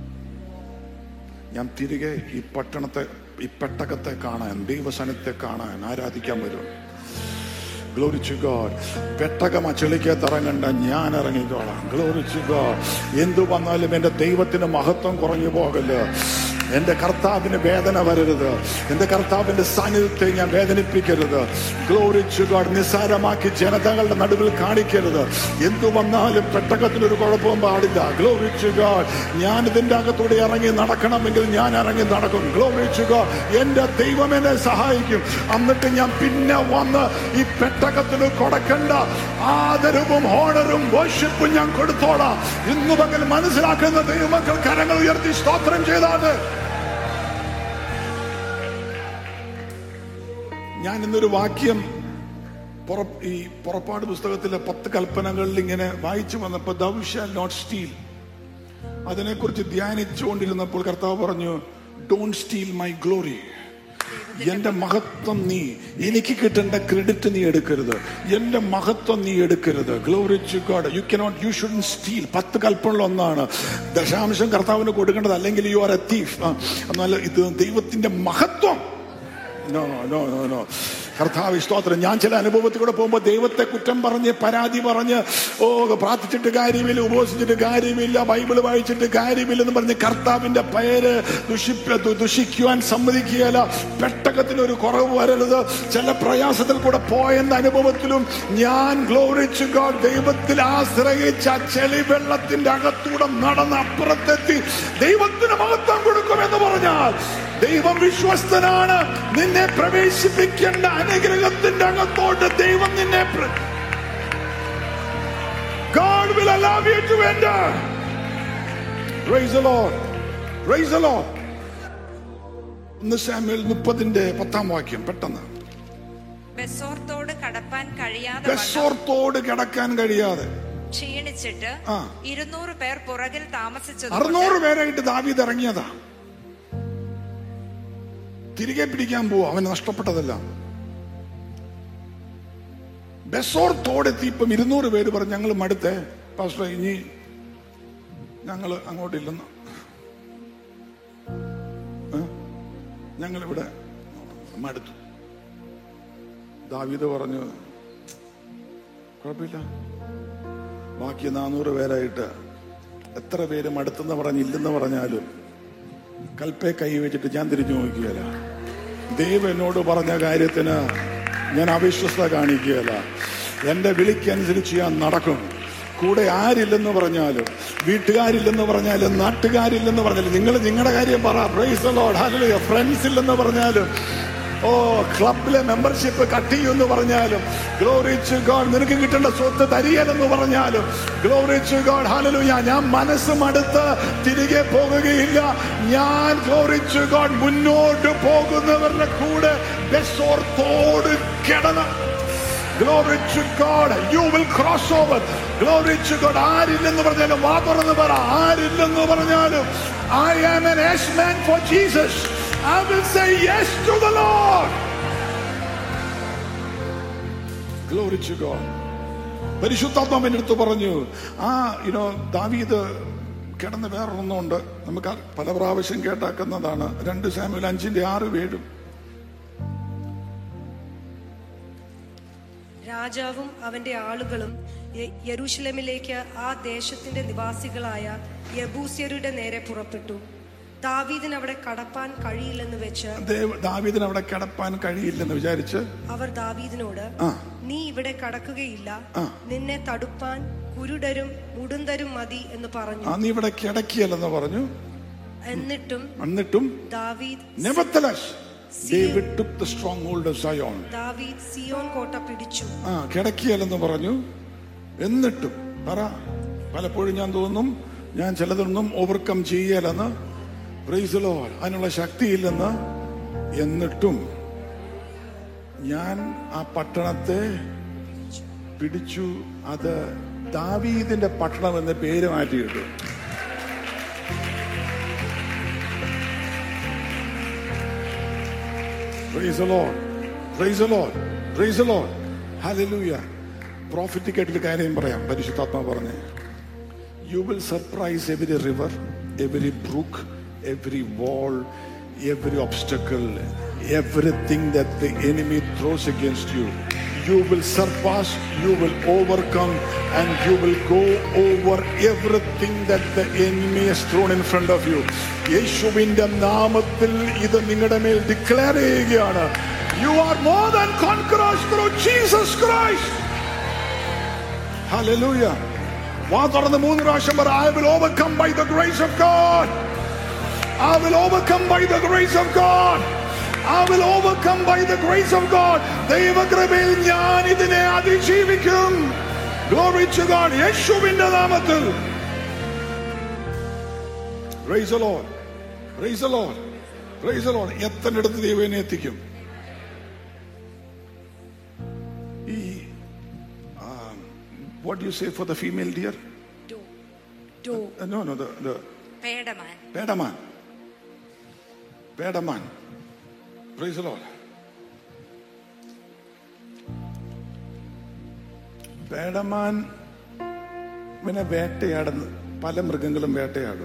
ഞാൻ തിരികെ ഈ പട്ടണത്തെ ഈ പെട്ടകത്തെ കാണാൻ ദൈവസനത്തെ കാണാൻ ആരാധിക്കാൻ വരും ഗ്ലോറി ടു ഗോഡ് പെട്ടകം ആ ചെളിക്കകത്ത് ഇറങ്ങണ്ട ഞാൻ ഇറങ്ങിക്കോളാം ഗ്ലോറി ടു ഗോഡ് എന്തു വന്നാലും എന്റെ ദൈവത്തിന് മഹത്വം കുറഞ്ഞു പോകല് എന്റെ കർത്താവിന് വേദന വരരുത് എന്റെ കർത്താവിന്റെ സാന്നിധ്യത്തെ ഞാൻ വേദനിപ്പിക്കരുത് ഗ്ലോറി ടു ഗോഡ് നിസ്സാരമാക്കി ജനതകളുടെ നടുവിൽ കാണിക്കരുത് എന്തു വന്നാലും പെട്ടകത്തിനൊരു കുഴപ്പവും പാടില്ല ഗ്ലോറി ടു ഗോഡ് ഞാൻ ഇതിന്റെ അകത്തൂടെ ഇറങ്ങി നടക്കണമെങ്കിൽ ഞാൻ ഇറങ്ങി നടക്കും ഗ്ലോറി ടു ഗോഡ് എന്റെ ദൈവം എന്നെ സഹായിക്കും എന്നിട്ട് ഞാൻ പിന്നെ വന്ന് ഈ പെട്ടകത്തിന് കൊടുക്കേണ്ട ആദരവും ഹോണറും വർഷിപ്പും ഞാൻ കൊടുത്തോളാം ഇന്നു പകൽ മനസ്സിലാക്കുന്ന ദൈവമക്കൾ കരങ്ങൾ ഉയർത്തി സ്തോത്രം ചെയ്താത് ഞാൻ ഇന്നൊരു വാക്യം പുറ- ഈ പുറപ്പാട് പുസ്തകത്തിലെ പത്ത് കൽപ്പനകളിൽ ഇങ്ങനെ വായിച്ചു വന്നപ്പോ ദൗ ഷാൽ നോട്ട് സ്റ്റീൽ അതിനെക്കുറിച്ച് ധ്യാനിച്ചുകൊണ്ടിരുന്നപ്പോൾ കർത്താവ് പറഞ്ഞു ഡോണ്ട് സ്റ്റീൽ മൈ ഗ്ലോറി എന്റെ മഹത്വം നീ എനിക്ക് കിട്ടേണ്ട ക്രെഡിറ്റ് നീ എടുക്കരുത് എന്റെ മഹത്വം നീ എടുക്കരുത് glory to God you cannot you should steal പത്ത് കൽപ്പനകൾ ഒന്നാണ് ദശാംശം കർത്താവിന് കൊടുക്കേണ്ടത് അല്ലെങ്കിൽ യു ആർ എ തീഫ് എന്നാൽ ഇത് ദൈവത്തിന്റെ മഹത്വം നോ നോ നോ നോ കർത്താവ് സ്തോത്രം ഞാൻ ചില അനുഭവത്തിലൂടെ പോകുമ്പോൾ ദൈവത്തെ കുറ്റം പറഞ്ഞ് പരാതി പറഞ്ഞ് ഓ പ്രാർത്ഥിച്ചിട്ട് കാര്യമില്ല ഉപവസിച്ചിട്ട് കാര്യമില്ല ബൈബിൾ വായിച്ചിട്ട് കാര്യമില്ലെന്ന് പറഞ്ഞ് കർത്താവിന്റെ പേര് ദുഷിപ്പ ദു- ദുഷിക്കുവാൻ സമ്മതിക്കുകയല്ല പെട്ടകത്തിന് ഒരു കുറവ് വരരുത് ചില പ്രയാസത്തിൽ കൂടെ പോയെന്ന അനുഭവത്തിലും ഞാൻ ഗ്ലോറിച്ച് ഗോഡ് ദൈവത്തിൽ ആശ്രയിച്ച ആ ചെളി വെള്ളത്തിന്റെ അകത്തൂടെ നടന്ന് അപ്പുറത്തെത്തി ദൈവത്തിന് മഹത്വം കൊടുക്കുമെന്ന് പറഞ്ഞാൽ ദൈവം വിശ്വസ്തനാണ് നിന്നെ പ്രവേശിപ്പിക്കേണ്ട അനുഗ്രഹത്തിന്റെ അകത്തോട്ട് ദൈവം നിന്നെ പ്ര- God will allow you to enter. Praise the Lord. Praise the Lord. ഒന്ന് സാമ്യൽ മുപ്പതിന്റെ പത്താം വാക്യം പെട്ടെന്ന് ബെസോർത്തോട് കടപ്പാൻ കഴിയാതെ വണ്ണം ബെസോർത്തോട് കിടക്കാൻ കഴിയാതെ ക്ഷീണിച്ചിട്ട് ആ. ഇരുന്നൂറ് പേർ പുറകിൽ താമസിച്ചത് അറുന്നൂറ് പേരായിട്ട് ദാവീദ് ഇറങ്ങിയതാ തിരികെ പിടിക്കാൻ പോവാ അവന് നഷ്ടപ്പെട്ടതെല്ലാം ബെസോർത്തോടെത്തി ഇപ്പം ഇരുന്നൂറ് പേര് പറഞ്ഞു ഞങ്ങൾ മടുത്തേ പാസ്റ്റർ ഇനി ഞങ്ങൾ അങ്ങോട്ടില്ലെന്ന് ഞങ്ങൾ ഇവിടെ മടുത്തു ദാവീദ് പറഞ്ഞു കുഴപ്പമില്ല ബാക്കി നാനൂറ് പേരായിട്ട് എത്ര പേര് മടുത്തെന്ന് പറഞ്ഞില്ലെന്ന് പറഞ്ഞാലും കൽപ്പെ കൈ വെച്ചിട്ട് ഞാൻ തിരിഞ്ഞു നോക്കിയല്ല ദൈവം എന്നോട് പറഞ്ഞ കാര്യത്തിന് ഞാൻ അവിശ്വസ്ത കാണിക്കുകയല്ല എന്റെ വിളിക്കനുസരിച്ച് ഞാൻ നടക്കും കൂടെ ആരില്ലെന്ന് പറഞ്ഞാലും വീട്ടുകാരില്ലെന്ന് പറഞ്ഞാലും നാട്ടുകാരില്ലെന്ന് പറഞ്ഞാലും നിങ്ങൾ നിങ്ങളുടെ കാര്യം പറ പ്രൈസ് ലോഡ് ഫ്രണ്ട്സ് ഇല്ലെന്ന് പറഞ്ഞാലും ഓ ക്ലബിലെ മെമ്പർഷിപ്പ് കട്ട് ചെയ്യുമെന്ന് പറഞ്ഞാലും ഗ്ലോറിച്ച് ഗോഡ് നിനക്ക് കിട്ടേണ്ട സ്വത്ത് തരികയെന്ന് പറഞ്ഞാലും ഗ്ലോറിച്ച് ഗോഡ് ഹാലലുയ ഞാൻ മനസ്സ് മടുത്ത് തിരികെ പോകുകയില്ല ഞാൻ ഗ്ലോറിച്ച് ഗോഡ് മുന്നോട്ട് പോകുന്നവരുടെ കൂടെ ബെസോർത്തോട് കിടന്ന് Glory to God. You will cross over. Glory to God. ആരില്ലെന്ന് പറഞ്ഞാലും വാ തുറന്ന് പറ ആരില്ലെന്ന് പറഞ്ഞാലും I am an yes man for Jesus. I will say yes to the Lord. Glory to God. പരിശുദ്ധാത്മാവിന്റെ അടുത്ത് പറഞ്ഞു ആ യുനോ ദാവീദ് കിടന്ന് വേറൊന്നുണ്ട് നമുക്ക് പല പ്രാവശ്യം കേട്ടാക്കുന്നതാണ് രണ്ട് സാമുൽ അഞ്ചിന്റെ ആറ് ഏഴും രാജാവും അവന്റെ ആളുകളും യെ- യെരൂശലേമിലേക്ക് ആ ദേശത്തിന്റെ നിവാസികളായ യബൂസ്യരുടെ നേരെ പുറപ്പെട്ടു ദാവീദിന് അവിടെ കടപ്പാൻ കഴിയില്ലെന്ന് വെച്ച് ദേവ് ദാവീദിന് അവിടെ കിടപ്പാൻ കഴിയില്ലെന്ന് വിചാരിച്ച് അവർ ദാവീദിനോട് ആ. നീ ഇവിടെ കടക്കുകയില്ല ആ. നിന്നെ തടുപ്പാൻ കുരുടരും മുടുന്തരും മതി എന്ന് പറഞ്ഞു ആ നീ ഇവിടെ കിടക്കിയല്ലെന്ന് പറഞ്ഞു എന്നിട്ടും എന്നിട്ടും ദാവീദ് nevertheless David took the stronghold of Zion ദാവീദ് സിയോൻ കോട്ട പിടിച്ചു ആ കിടക്കിയല്ലെന്ന് പറഞ്ഞു എന്നിട്ടും പറ പലപ്പോഴും ഞാൻ തോന്നും ഞാൻ ചിലതൊന്നും ഓവർകം ചെയ്യലെന്ന് പ്രൈസലോ അതിനുള്ള ശക്തിയില്ലെന്ന് എന്നിട്ടും ഞാൻ ആ പട്ടണത്തെ പിടിച്ചു അത് ദാവീദിന്റെ പട്ടണം എന്ന പേര് മാറ്റിയിട്ടു Praise the Lord. Praise the Lord. Praise the Lord. Hallelujah. Prophetic ആയിട്ടൊരു കാര്യം പറയാം പരിശുദ്ധാത്മാ പറഞ്ഞേ you will surprise every river every brook every wall every obstacle everything that the enemy throws against you you will surpass you will overcome and you will go over everything that the enemy has thrown in front of you യേശുവിന്റെ നാമത്തിൽ ഇത് നിങ്ങളുടെ മേൽ declare ചെയ്യുകയാണ് you are more than conquerors through Jesus Christ Hallelujah. വാ തുറന്ന് മൂന്ന് പ്രാവശ്യം പറ I will overcome by the grace of God. I will overcome by the grace of God. I will overcome by the grace of God. ദൈവകൃപയിൽ ഞാൻ ഇതിനെ അതിജീവിക്കും. Glory to God. യേശുവിന്റെ നാമത്തിൽ. Praise the Lord. Praise the Lord. Praise the Lord. എത്തനടുത്ത് ദൈവം എന്നെ എത്തിക്കും ഈ What do you say for the female deer? Dr Dr Uh, no, no, the, the പേടമാൻ Pedaman. Pedaman. Praise the Lord. പേടമാൻ പിന്നെ വേട്ടയാടുന്നു പല മൃഗങ്ങളും വേട്ടയാടും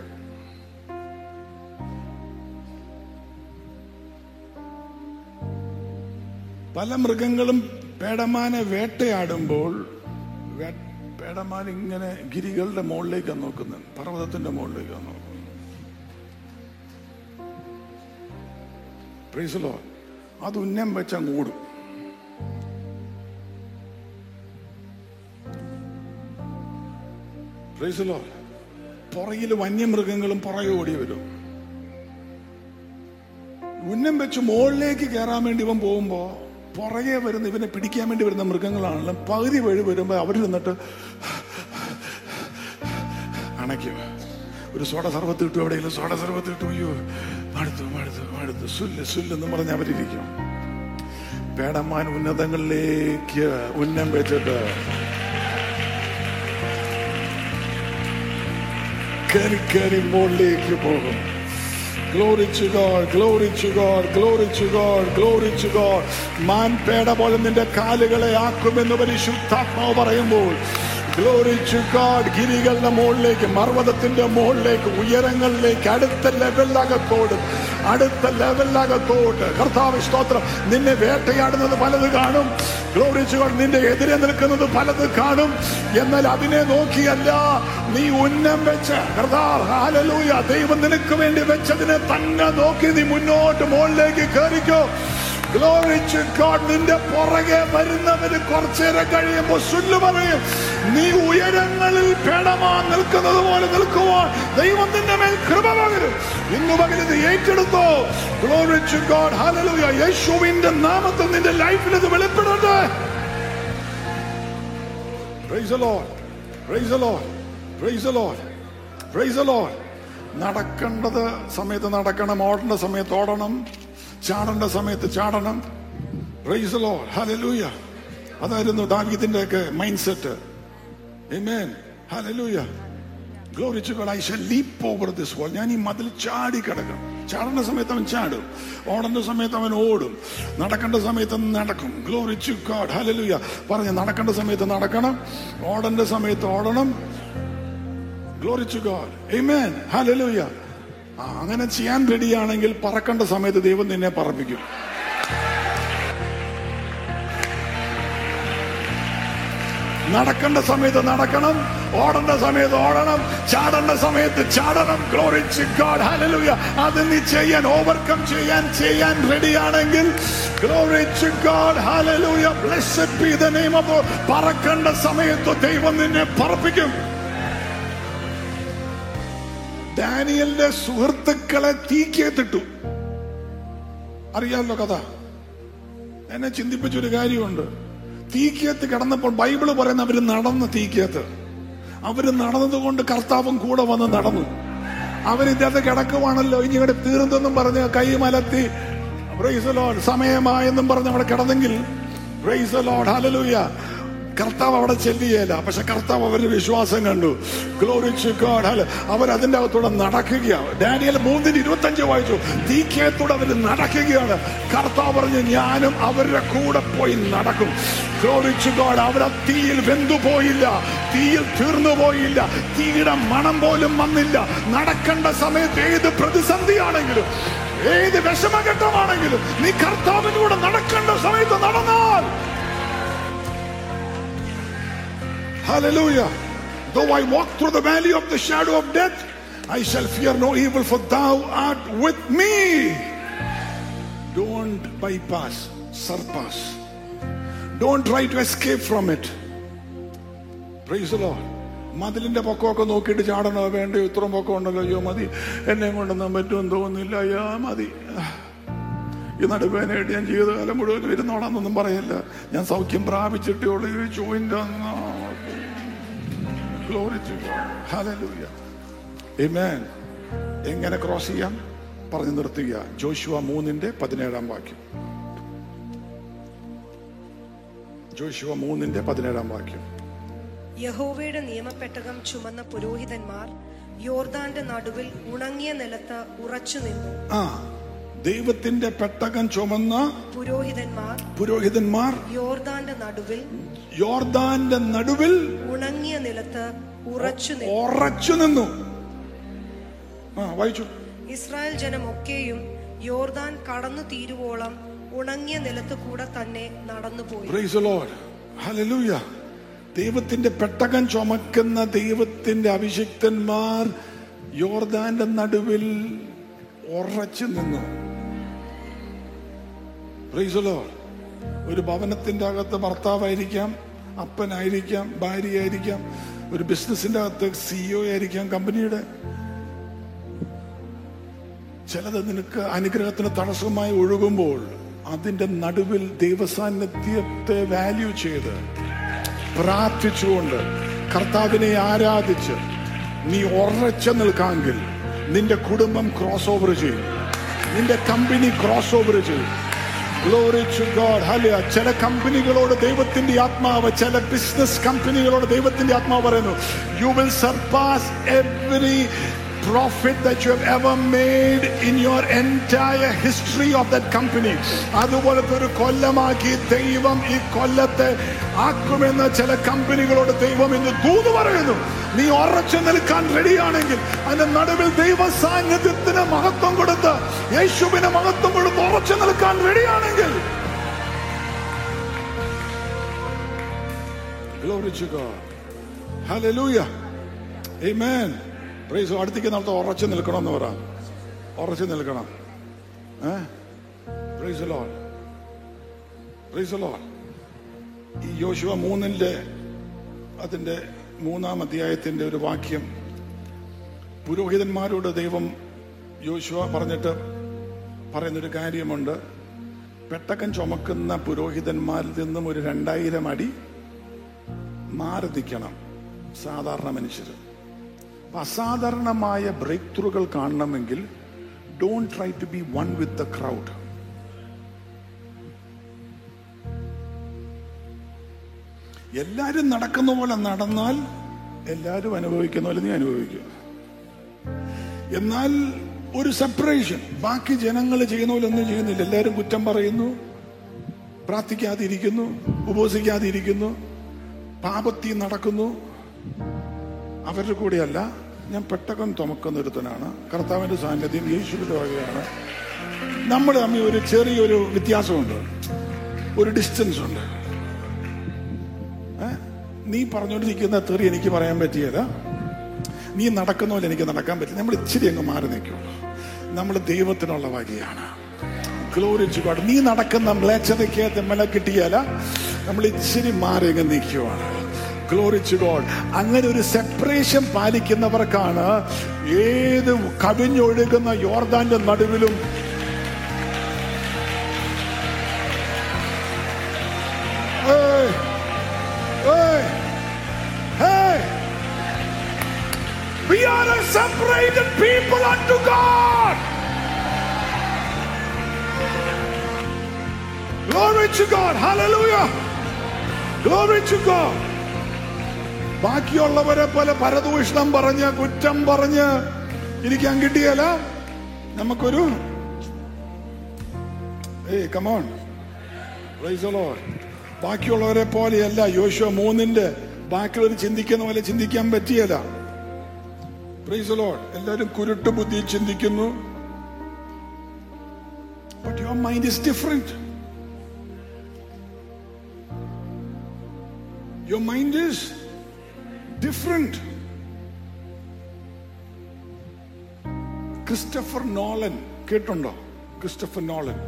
പല മൃഗങ്ങളും പേടമാനെ വേട്ടയാടുമ്പോൾ വേ- പേടമാൻ ഇങ്ങനെ ഗിരികളുടെ മുകളിലേക്കാണ് നോക്കുന്നത് പർവ്വതത്തിന്റെ മുകളിലേക്കാണ് നോക്കുന്നത് പ്രൈസലോ അത് ഉന്നം വെച്ച് അങ്ങ് ഓടും പ്രൈസലോ പുറകിൽ വന്യമൃഗങ്ങളും പുറകെ ഓടി വരും ഉന്നം വെച്ച് മുകളിലേക്ക് കയറാൻ വേണ്ടി ഇവൻ പോകുമ്പോ പുറകെ വരുന്ന ഇവനെ പിടിക്കാൻ വേണ്ടി വരുന്ന മൃഗങ്ങളാണല്ലോ പകുതി വഴി വരുമ്പോ അവർ നിന്നിട്ട് അണയ്ക്കും ഒരു സോഡ സർവത്ത് കിട്ടും എവിടെയെങ്കിലും സോഡ സർവത്ത് കിട്ടും അയ്യോ മടുത്തു മടുത്തു മടുത്തു സുല്ല് സുല്ലെന്ന് പറഞ്ഞ് അവരിയ്ക്കും പേടമാൻ ഉന്നതങ്ങളിലേക്ക് ഉന്നം വെച്ചിട്ട് കയറി കയറി മുകളിലേക്ക് പോകും Glory to God, glory to God, glory to God, glory to God. മാൻ പേട പോലെ നിന്റെ കാലുകളെ ആക്കുമെന്ന് പരിശുദ്ധാത്മാവ് പറയുമ്പോൾ ഗ്ലോറി ടു ഗോഡ് ഗിരികളുടെ മുകളിലേക്ക് മർവ്വതത്തിന്റെ മുകളിലേക്ക് ഉയരങ്ങളിലേക്ക് അടുത്ത ലെവലിനകത്തോട് അടുത്ത ലെവലിനകത്തോട്ട് കർത്താവ് സ്തോത്രം നിന്നെ വേട്ടയാടുന്നത് പലത് കാണും ഗ്ലോറി ടു ഗോഡ് നിന്റെ എതിരെ നിൽക്കുന്നത് പലത് കാണും എന്നാൽ അതിനെ നോക്കിയല്ല നീ ഉന്നം വെച്ച് കർത്താവ് ഹാലലൂയ ദൈവം നിനക്ക് വേണ്ടി വെച്ചതിനെ തന്നെ നോക്കി നീ മുന്നോട്ട് മുകളിലേക്ക് കയറിക്കോ Glory to God. നിന്റെ പുറകെ വരുന്നവര് കുറച്ചേരം കഴിയുമ്പോൾ സുല്ലു പറയും നീ ഉയരങ്ങളിൽ പേടമാ നിൽക്കുന്നത് പോലെ നിൽക്കുവാൻ ദൈവം നിന്റെ മേൽ കൃപ പകരും ഇന്ന് പകരം ഇത് ഏറ്റെടുത്തോ ഗ്ലോറി ടു ഗോഡ് ഹല്ലേലൂയ യേശുവിന്റെ നാമത്തിൽ നിന്റെ ലൈഫിൽ ഇത് വെളിപ്പെടട്ടെ Praise the Lord. Praise the Lord. Praise the Lord. Praise the Lord. നടക്കേണ്ടത് സമയത്ത് നടക്കണം ഓടേണ്ട സമയത്ത് ഓടണം ചാടേണ്ട സമയത്ത് ചാടണം Praise the Lord. Hallelujah. അതായിരുന്നു ദാവീദിന്റെ ഒക്കെ mind set Amen. Hallelujah. Glory to God. I shall leap over this wall. ഞാൻ ഈ മതിൽ ചാടി കിടക്കും ചാടേണ്ട സമയത്ത് അവൻ ചാടും ഓടേണ്ട സമയത്ത് അവൻ ഓടും നടക്കേണ്ട സമയത്ത് അവൻ നടക്കും ഗ്ലോറി ടു ഗോഡ് ഹല്ലേലൂയ പറഞ്ഞു നടക്കേണ്ട സമയത്ത് നടക്കണം ഓടേണ്ട സമയത്ത് ഓടണം glory to God amen hallelujah ആ, അങ്ങനെ ചെയ്യാൻ റെഡിയാണെങ്കിൽ പറക്കേണ്ട സമയത്ത് ദൈവം നിന്നെ പറപ്പിക്കും നടക്കേണ്ട സമയത്ത് നടക്കണം ഓടേണ്ട സമയത്ത് ഓടണം ചാടേണ്ട സമയത്ത് ചാടണം ഗ്ലോറി ടു ഗോഡ് ഹല്ലേലൂയ അത് നീ ചെയ്യാൻ ഓവർകം ചെയ്യാൻ ചെയ്യാൻ റെഡിയാണെങ്കിൽ glory to God hallelujah blessed be the name of പറക്കേണ്ട സമയത്ത് ദൈവം നിന്നെ പറപ്പിക്കും ഡാനിയലിന്റെ സുഹൃത്തുക്കളെ തീക്കേത്തിട്ടു അറിയാമല്ലോ കഥ എന്നെ ചിന്തിപ്പിച്ചൊരു കാര്യമുണ്ട് തീക്കകത്ത് കിടന്നപ്പോൾ ബൈബിള് പറയുന്ന അവര് നടന്ന് തീക്കകത്ത് അവര് നടന്നതുകൊണ്ട് കർത്താവും കൂടെ വന്ന് നടന്നു അവരിദ്ദേഹത്തെ കിടക്കുവാണല്ലോ ഇനി ഇവിടെ തീർന്നെന്നും പറഞ്ഞ് കൈ മലത്തി പ്രൈസ് ലോഡ് സമയമായെന്നും പറഞ്ഞ് അവിടെ കിടന്നെങ്കിൽ പ്രൈസ് ലോഡ് ഹലലൂയ കർത്താവ് അവിടെ ചെല്ലുകയല്ല പക്ഷെ കർത്താവ് അവരുടെ വിശ്വാസം കണ്ടു ഗ്ലോറിച്ച് ഗോഡ് ഹല അവർ അതിന്റെ അകത്തൂടെ നടക്കുകയാണ് ഡാനിയൽ മൂന്നിന് ഇരുപത്തഞ്ച് വായിച്ചു തീക്കയത്തൂടെ അവർ നടക്കുകയാണ് കർത്താവ് പറഞ്ഞു ഞാനും അവരുടെ കൂടെ പോയി നടക്കും ഗ്ലോറിച്ച് ഗോഡ് അവരെ തീയിൽ വെന്തു പോയില്ല തീയിൽ തീർന്നു പോയില്ല തീയുടെ മണം പോലും വന്നില്ല നടക്കേണ്ട സമയത്ത് ഏത് പ്രതിസന്ധിയാണെങ്കിലും ഏത് വിഷമഘട്ടമാണെങ്കിലും നീ കർത്താവിനൂടെ നടക്കേണ്ട സമയത്ത് നടന്നാൽ Hallelujah. Though I walk through the valley of the shadow of death, I shall fear no evil, for thou art with me. Don't bypass, surpass. Don't try to escape from it. Praise the Lord. മതിലിന്റെ പൊക്കമൊക്കെ നോക്കിയിട്ട് ചാടണോ വേണ്ടോ ഇത്രയും പൊക്കം ഉണ്ടല്ലോ അയ്യോ മതി എന്നെ കൊണ്ടൊന്നും പറ്റുമെന്ന് തോന്നുന്നില്ല അയ്യോ മതി ഈ നടുവേനായിട്ട് ഞാൻ ജീവിതകാലം മുഴുവൻ ഇരുന്നോളാന്നൊന്നും പറയില്ല ഞാൻ സൗഖ്യം പ്രാപിച്ചിട്ടേ ഉള്ളൂ ഈ ജോയിന്റ് എങ്ങനെ ക്രോസ് ചെയ്യാം പറഞ്ഞു നിർത്തുക ജോഷുവ മൂന്നിന്റെ പതിനേഴാം വാക്യം ജോഷുവ മൂന്നിന്റെ പതിനേഴാം വാക്യം യഹോവയുടെ നിയമപ്പെട്ടകം ചുമന്ന പുരോഹിതന്മാർ യോർദാന്റെ നടുവിൽ ഉണങ്ങിയ നിലത്ത് ഉറച്ചു നിന്നു ആ ദൈവത്തിന്റെ പെട്ടകം ചുമന്ന പുരോഹിതന്മാർ പുരോഹിതന്മാർ യോർദാന്റെ നടുവിൽ യോർദാന്റെ നടുവിൽ ഉണങ്ങിയ നിലത്ത് ഉറച്ചു നിന്നു ഉറച്ചു നിന്നു ആ വായിച്ചു ഇസ്രായേൽ ജനമൊക്കെയും യോർദാൻ കടന്നു തീരുവോളം ഉണങ്ങിയ നിലത്ത് കൂടെ തന്നെ നടന്നുപോയി Praise the Lord. Hallelujah. ദൈവത്തിന്റെ പെട്ടകം ചുമക്കുന്ന ദൈവത്തിന്റെ അഭിഷിക്തന്മാർ യോർദാന്റെ നടുവിൽ ഉറച്ചു നിന്നു Praise the Lord. ഒരു ഭവനത്തിന്റെ അകത്ത് ഭർത്താവായിരിക്കാം അപ്പനായിരിക്കാം ഭാര്യയായിരിക്കാം ഒരു ബിസിനസിന്റെ അകത്ത് സിഇഒ ആയിരിക്കാം കമ്പനിയുടെ ചിലത് നിനക്ക് അനുഗ്രഹത്തിന് തടസ്സമായി ഒഴുകുമ്പോൾ അതിന്റെ നടുവിൽ ദൈവസാന്നിധ്യത്തെ വാല്യൂ ചെയ്ത് പ്രാർത്ഥിച്ചുകൊണ്ട് കർത്താവിനെ ആരാധിച്ച് നീ ഉറച്ചു നിൽക്കാമെങ്കിൽ നിന്റെ കുടുംബം ക്രോസ് ഓവർ ചെയ്യും നിന്റെ കമ്പനി ക്രോസ് ഓവർ ചെയ്യും Glory to God. Hallelujah. ചില കമ്പനികളോട് ദൈവത്തിന്റെ ആത്മാവ് ചില ബിസിനസ് കമ്പനികളോട് ദൈവത്തിന്റെ ആത്മാവ് പറയുന്നു you will surpass every profit that you have ever made in your entire history of that company അതുപോലത്തെ ഒരു കൊല്ലമാക്കി ദൈവം ഈ കൊല്ലത്തെ ആക്കുമെന്ന് ചില കമ്പനികളോട് ദൈവം ഇന്ന് ദൂത് പറയുന്നു നീ ഉറച്ചു നിൽക്കാൻ റെഡിയാണെങ്കിൽ അതിന്റെ നടുവിൽ ദൈവ സാന്നിധ്യത്തിന് മഹത്വം കൊടുത്ത് യേശുവിന് മഹത്വം കൊടുത്ത് ഉറച്ചു നിൽക്കാൻ റെഡിയാണെങ്കിൽ Glory to God. Hallelujah. Amen. Praise അടുത്തേക്ക് നമ്മൾ ഉറച്ചു നിൽക്കണം എന്ന് പറ ഉറച്ചു നിൽക്കണം ഏ പ്രൈസ് ലോൾ പ്രൈസ് ലോൾ ഈ യോശുവ മൂന്നിന്റെ അതിന്റെ മൂന്നാം അധ്യായത്തിന്റെ ഒരു വാക്യം പുരോഹിതന്മാരോട് ദൈവം യോശുവ പറഞ്ഞിട്ട് പറയുന്നൊരു കാര്യമുണ്ട് പെട്ടകം ചുമക്കുന്ന പുരോഹിതന്മാരിൽ നിന്നും ഒരു രണ്ടായിരം അടി മാറി നിൽക്കണം സാധാരണ മനുഷ്യർ അപ്പൊ അസാധാരണമായ ബ്രേക്ക് ത്രൂകൾ കാണണമെങ്കിൽ don't try to be one with the crowd എല്ലാരും നടക്കുന്ന പോലെ നടന്നാൽ എല്ലാരും അനുഭവിക്കുന്ന പോലെ നീ അനുഭവിക്കും എന്നാൽ ഒരു സെപ്പറേഷൻ ബാക്കി ജനങ്ങൾ ചെയ്യുന്ന പോലെ ഒന്നും ചെയ്യുന്നില്ല എല്ലാരും കുറ്റം പറയുന്നു പ്രാർത്ഥിക്കാതിരിക്കുന്നു ഉപവസിക്കാതിരിക്കുന്നു പാപത്തി നടക്കുന്നു അവരുടെ കൂടെയല്ല ഞാൻ പെട്ടകം തുമക്കുന്ന ഒരുത്തനാണ് കർത്താവിന്റെ സാന്നിധ്യം യേശുവിന്റെ വകയാണ് നമ്മൾ തമ്മിൽ ഒരു ചെറിയൊരു വ്യത്യാസമുണ്ട് ഒരു ഡിസ്റ്റൻസ് ഉണ്ട് ഏ? നീ പറഞ്ഞുകൊണ്ടിരിക്കുന്ന തെറി എനിക്ക് പറയാൻ പറ്റിയല്ല നീ നടക്കുന്ന പോലെ എനിക്ക് നടക്കാൻ പറ്റില്ല നമ്മൾ ഇച്ചിരി അങ്ങ് മാറി നിൽക്കുള്ളൂ നമ്മൾ ദൈവത്തിനുള്ള വകയാണ് ഗ്ലോറിച്ച് പാട് നീ നടക്കുന്ന മ്ലേച്ഛതയ്ക്ക് തെമ്മല കിട്ടിയാല നമ്മൾ ഇച്ചിരി മാറി അങ്ങ് നിൽക്കുവാണ് ഗ്ലോറിച്ച് ഗോഡ് അങ്ങനെ ഒരു സെപ്പറേഷൻ പാലിക്കുന്നവർക്കാണ് ഏത് കവിഞ്ഞൊഴുകുന്ന യോർദാന്റെ നടുവിലും ഏയ്, ഏയ്, hey, we are a separated people unto God. Glory to God. Hallelujah. Glory to God. ബാക്കിയുള്ളവരെ പോലെ പരദൂഷണം പറഞ്ഞ് കുറ്റം പറഞ്ഞ് ഇരിക്കാൻ കിട്ടിയല്ല നമുക്കൊരു ഏയ് കമോൺ ബാക്കിയുള്ളവരെ പോലെയല്ല യോശുവ മൂന്നിന്റെ ബാക്കിയുള്ളവർ ചിന്തിക്കുന്ന പോലെ ചിന്തിക്കാൻ പറ്റിയല്ല പ്രൈസ് ലോഡ് എല്ലാവരും കുരുട്ട് ബുദ്ധി ചിന്തിക്കുന്നു but your mind is different your mind is different Christopher Nolan കേട്ടുണ്ടോ ക്രിസ്റ്റഫർ നോളൻ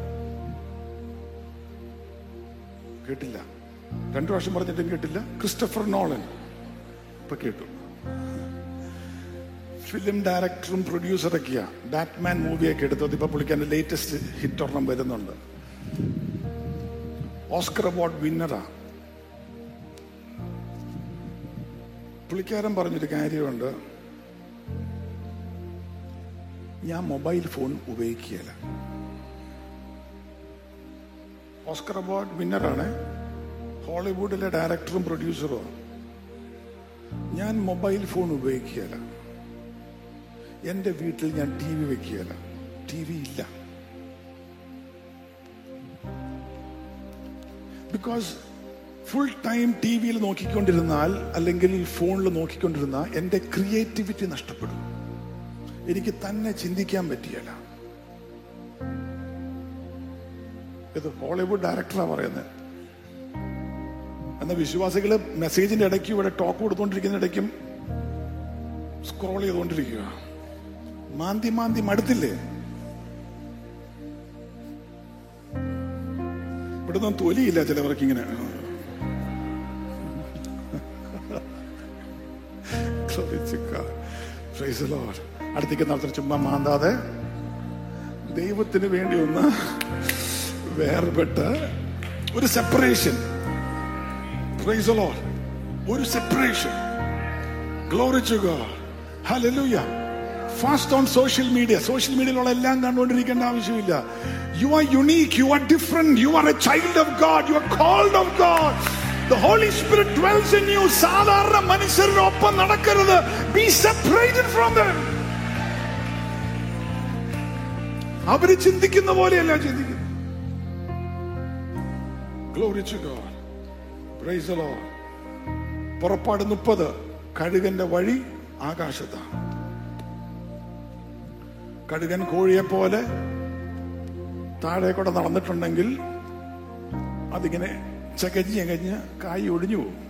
കേട്ടില്ല രണ്ടു പ്രാവശ്യം പറഞ്ഞിട്ടും കേട്ടില്ല ക്രിസ്റ്റഫർ നോളൻ ഇപ്പൊ കേട്ടു ഫിലിം ഡയറക്ടറും പ്രൊഡ്യൂസറൊക്കെയാ ബാറ്റ്മാൻ മൂവിയൊക്കെ എടുത്തത് ഇപ്പൊ പുള്ളിക്കാൻ്റെ ലേറ്റസ്റ്റ് ഹിറ്റ് ഒരെണ്ണം വരുന്നുണ്ട് ഓസ്കർ അവാർഡ് വിന്നറാ പുള്ളിക്കാരൻ പറഞ്ഞൊരു കാര്യമുണ്ട് ഞാൻ മൊബൈൽ ഫോൺ ഉപയോഗിക്കുകയില്ല ഓസ്കർ അവാർഡ് വിന്നറാണ് ഹോളിവുഡിലെ ഡയറക്ടറും പ്രൊഡ്യൂസറും ഞാൻ മൊബൈൽ ഫോൺ ഉപയോഗിക്കുകയില്ല എൻ്റെ വീട്ടിൽ ഞാൻ ടി വി വെക്കുകയില്ല ടി വി ഇല്ല ബിക്കോസ് ഫുൾ ടൈം ടി വിയിൽ നോക്കിക്കൊണ്ടിരുന്നാൽ അല്ലെങ്കിൽ ഫോണിൽ നോക്കിക്കൊണ്ടിരുന്ന എൻ്റെ ക്രിയേറ്റിവിറ്റി നഷ്ടപ്പെടും എനിക്ക് തന്നെ ചിന്തിക്കാൻ പറ്റിയല്ല ഇത് ഹോളിവുഡ് ഡയറക്ടറാ പറയുന്നത് എന്നാൽ വിശ്വാസികള് മെസ്സേജിന്റെ ഇടയ്ക്ക് ഇവിടെ ടോക്ക് കൊടുത്തോണ്ടിരിക്കുന്ന ഇടയ്ക്കും സ്ക്രോൾ ചെയ്തുകൊണ്ടിരിക്കുക മാന്തി മാന്തി മടുത്തില്ലേ ഇവിടുന്ന് തൊലിയില്ല ചിലവർക്ക് ഇങ്ങനെ അടുത്തേക്ക് നടത്തുന്ന ചുമ്മാ മാന്താതെ ദൈവത്തിന് വേണ്ടി ഒന്ന് വേർപെട്ട് ഒരു സെപ്പറേഷൻ ഒരു separation glory to God hallelujah fast on social media social മീഡിയയിലുള്ള എല്ലാം കണ്ടുകൊണ്ടിരിക്കേണ്ട ആവശ്യമില്ല you are unique you are different you are a child of God you are called of God the Holy Spirit dwells in you സാധാരണ മനുഷ്യരുടെ ഒപ്പം നടക്കരുത് B separated from dum അവര് ചിന്തിക്കുന്ന പോലെയല്ല ചിന്തിക്കുന്നത് glory to God praise the Lord പുറപ്പാട് മുപ്പത് കഴുകന്റെ വഴി ആകാശത്താണ് കഴുകൻ കോഴിയെ പോലെ താഴെ കൂടെ നടന്നിട്ടുണ്ടെങ്കിൽ അതിങ്ങനെ ചകഞ്ഞ് ചകഞ്ഞ് കായ് ഒടിഞ്ഞു പോകും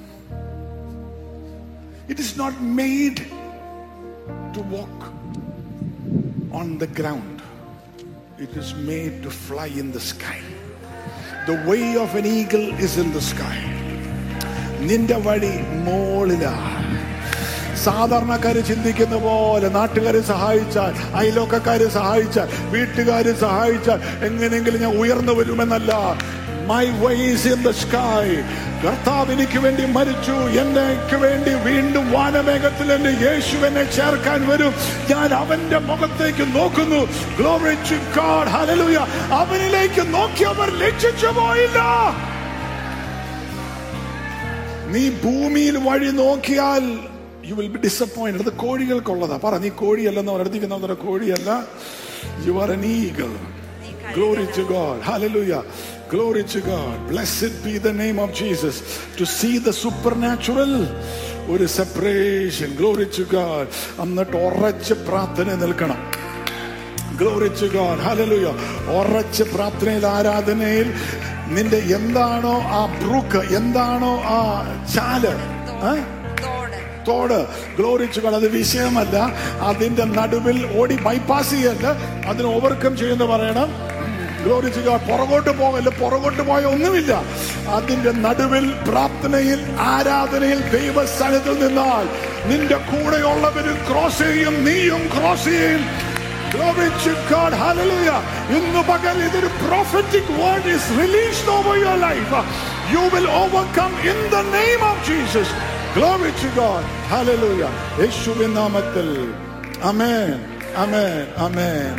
it is not made to walk on the ground it is made to fly in the sky the way of an eagle is in the sky നിന്റെ വഴി മോളിലാ സാധാരണക്കാര് ചിന്തിക്കുന്ന പോലെ നാട്ടുകാരെ സഹായിച്ചാൽ അയലോക്കക്കാരെ സഹായിച്ചാൽ വീട്ടുകാരെ സഹായിച്ചാൽ എങ്ങനെയെങ്കിലും ഞാൻ ഉയർന്നു വരുമെന്നല്ല my ways in the sky കർത്താവ് എനിക്ക് വേണ്ടി മരിച്ചു എന്നേക്ക് വേണ്ടി വീണ്ടും വാനമേഘത്തിൽ എന്റെ യേശു എന്നെ ചേർക്കാൻ വരും ഞാൻ അവന്റെ മുഖത്തേക്ക് നോക്കുന്നു Glory to God. Hallelujah. അവനിലേക്ക് നോക്കിയവർ ലക്ഷിച്ചു പോയില്ല നീ ഭൂമിയിൽ വഴി നോക്കിയാൽ യു വിൽ ബി ഡിസപ്പോയിന്റഡ് അത് കോഴികൾക്കുള്ളതാ പറ നീ കോഴിയല്ലെന്ന് അടുത്തിരിക്കുന്ന കോഴിയല്ല you are an eagle Glory to God. Hallelujah. Glory to God. Blessed be the name of Jesus. To see the supernatural. ഒരു സെപ്പറേഷൻ ഗ്ലോറി ടു ഗാഡ് എന്നിട്ട് ഉറച്ച് പ്രാർത്ഥന നിൽക്കണം ഗ്ലോറി ടു ഗാഡ് ഹല്ലേലൂയ ഉറച്ച് പ്രാർത്ഥനയിൽ ആരാധനയിൽ നിന്റെ എന്താണോ ആ ബ്രൂക്ക് എന്താണോ ആ ചാല് ആ? തോട് തോട് ഗ്ലോറിച്ചു അത് വിഷയമല്ല അതിന്റെ നടുവിൽ ഓടി ബൈപ്പാസ് ചെയ്യല്ല അതിന് ഓവർകം ചെയ്യുന്ന പറയണം ഗ്ലോറിച്ചു പുറകോട്ട് പോകല്ല പുറകോട്ട് പോയ ഒന്നുമില്ല അതിന്റെ നടുവിൽ പ്രാർത്ഥനയിൽ ആരാധനയിൽ ദൈവസ്ഥാനത്തിൽ നിന്നാൽ നിന്റെ കൂടെയുള്ളവരും ക്രോസ് ചെയ്യും നീയും ക്രോസ് ചെയ്യും Glory to God. Hallelujah. ഇന്ന് പകൽ ഇതൊരു prophetic word is released over your life. You will overcome in the name of Jesus. Glory to God. Hallelujah. യേശുവിൻ നാമത്തിൽ Amen. Amen. Amen.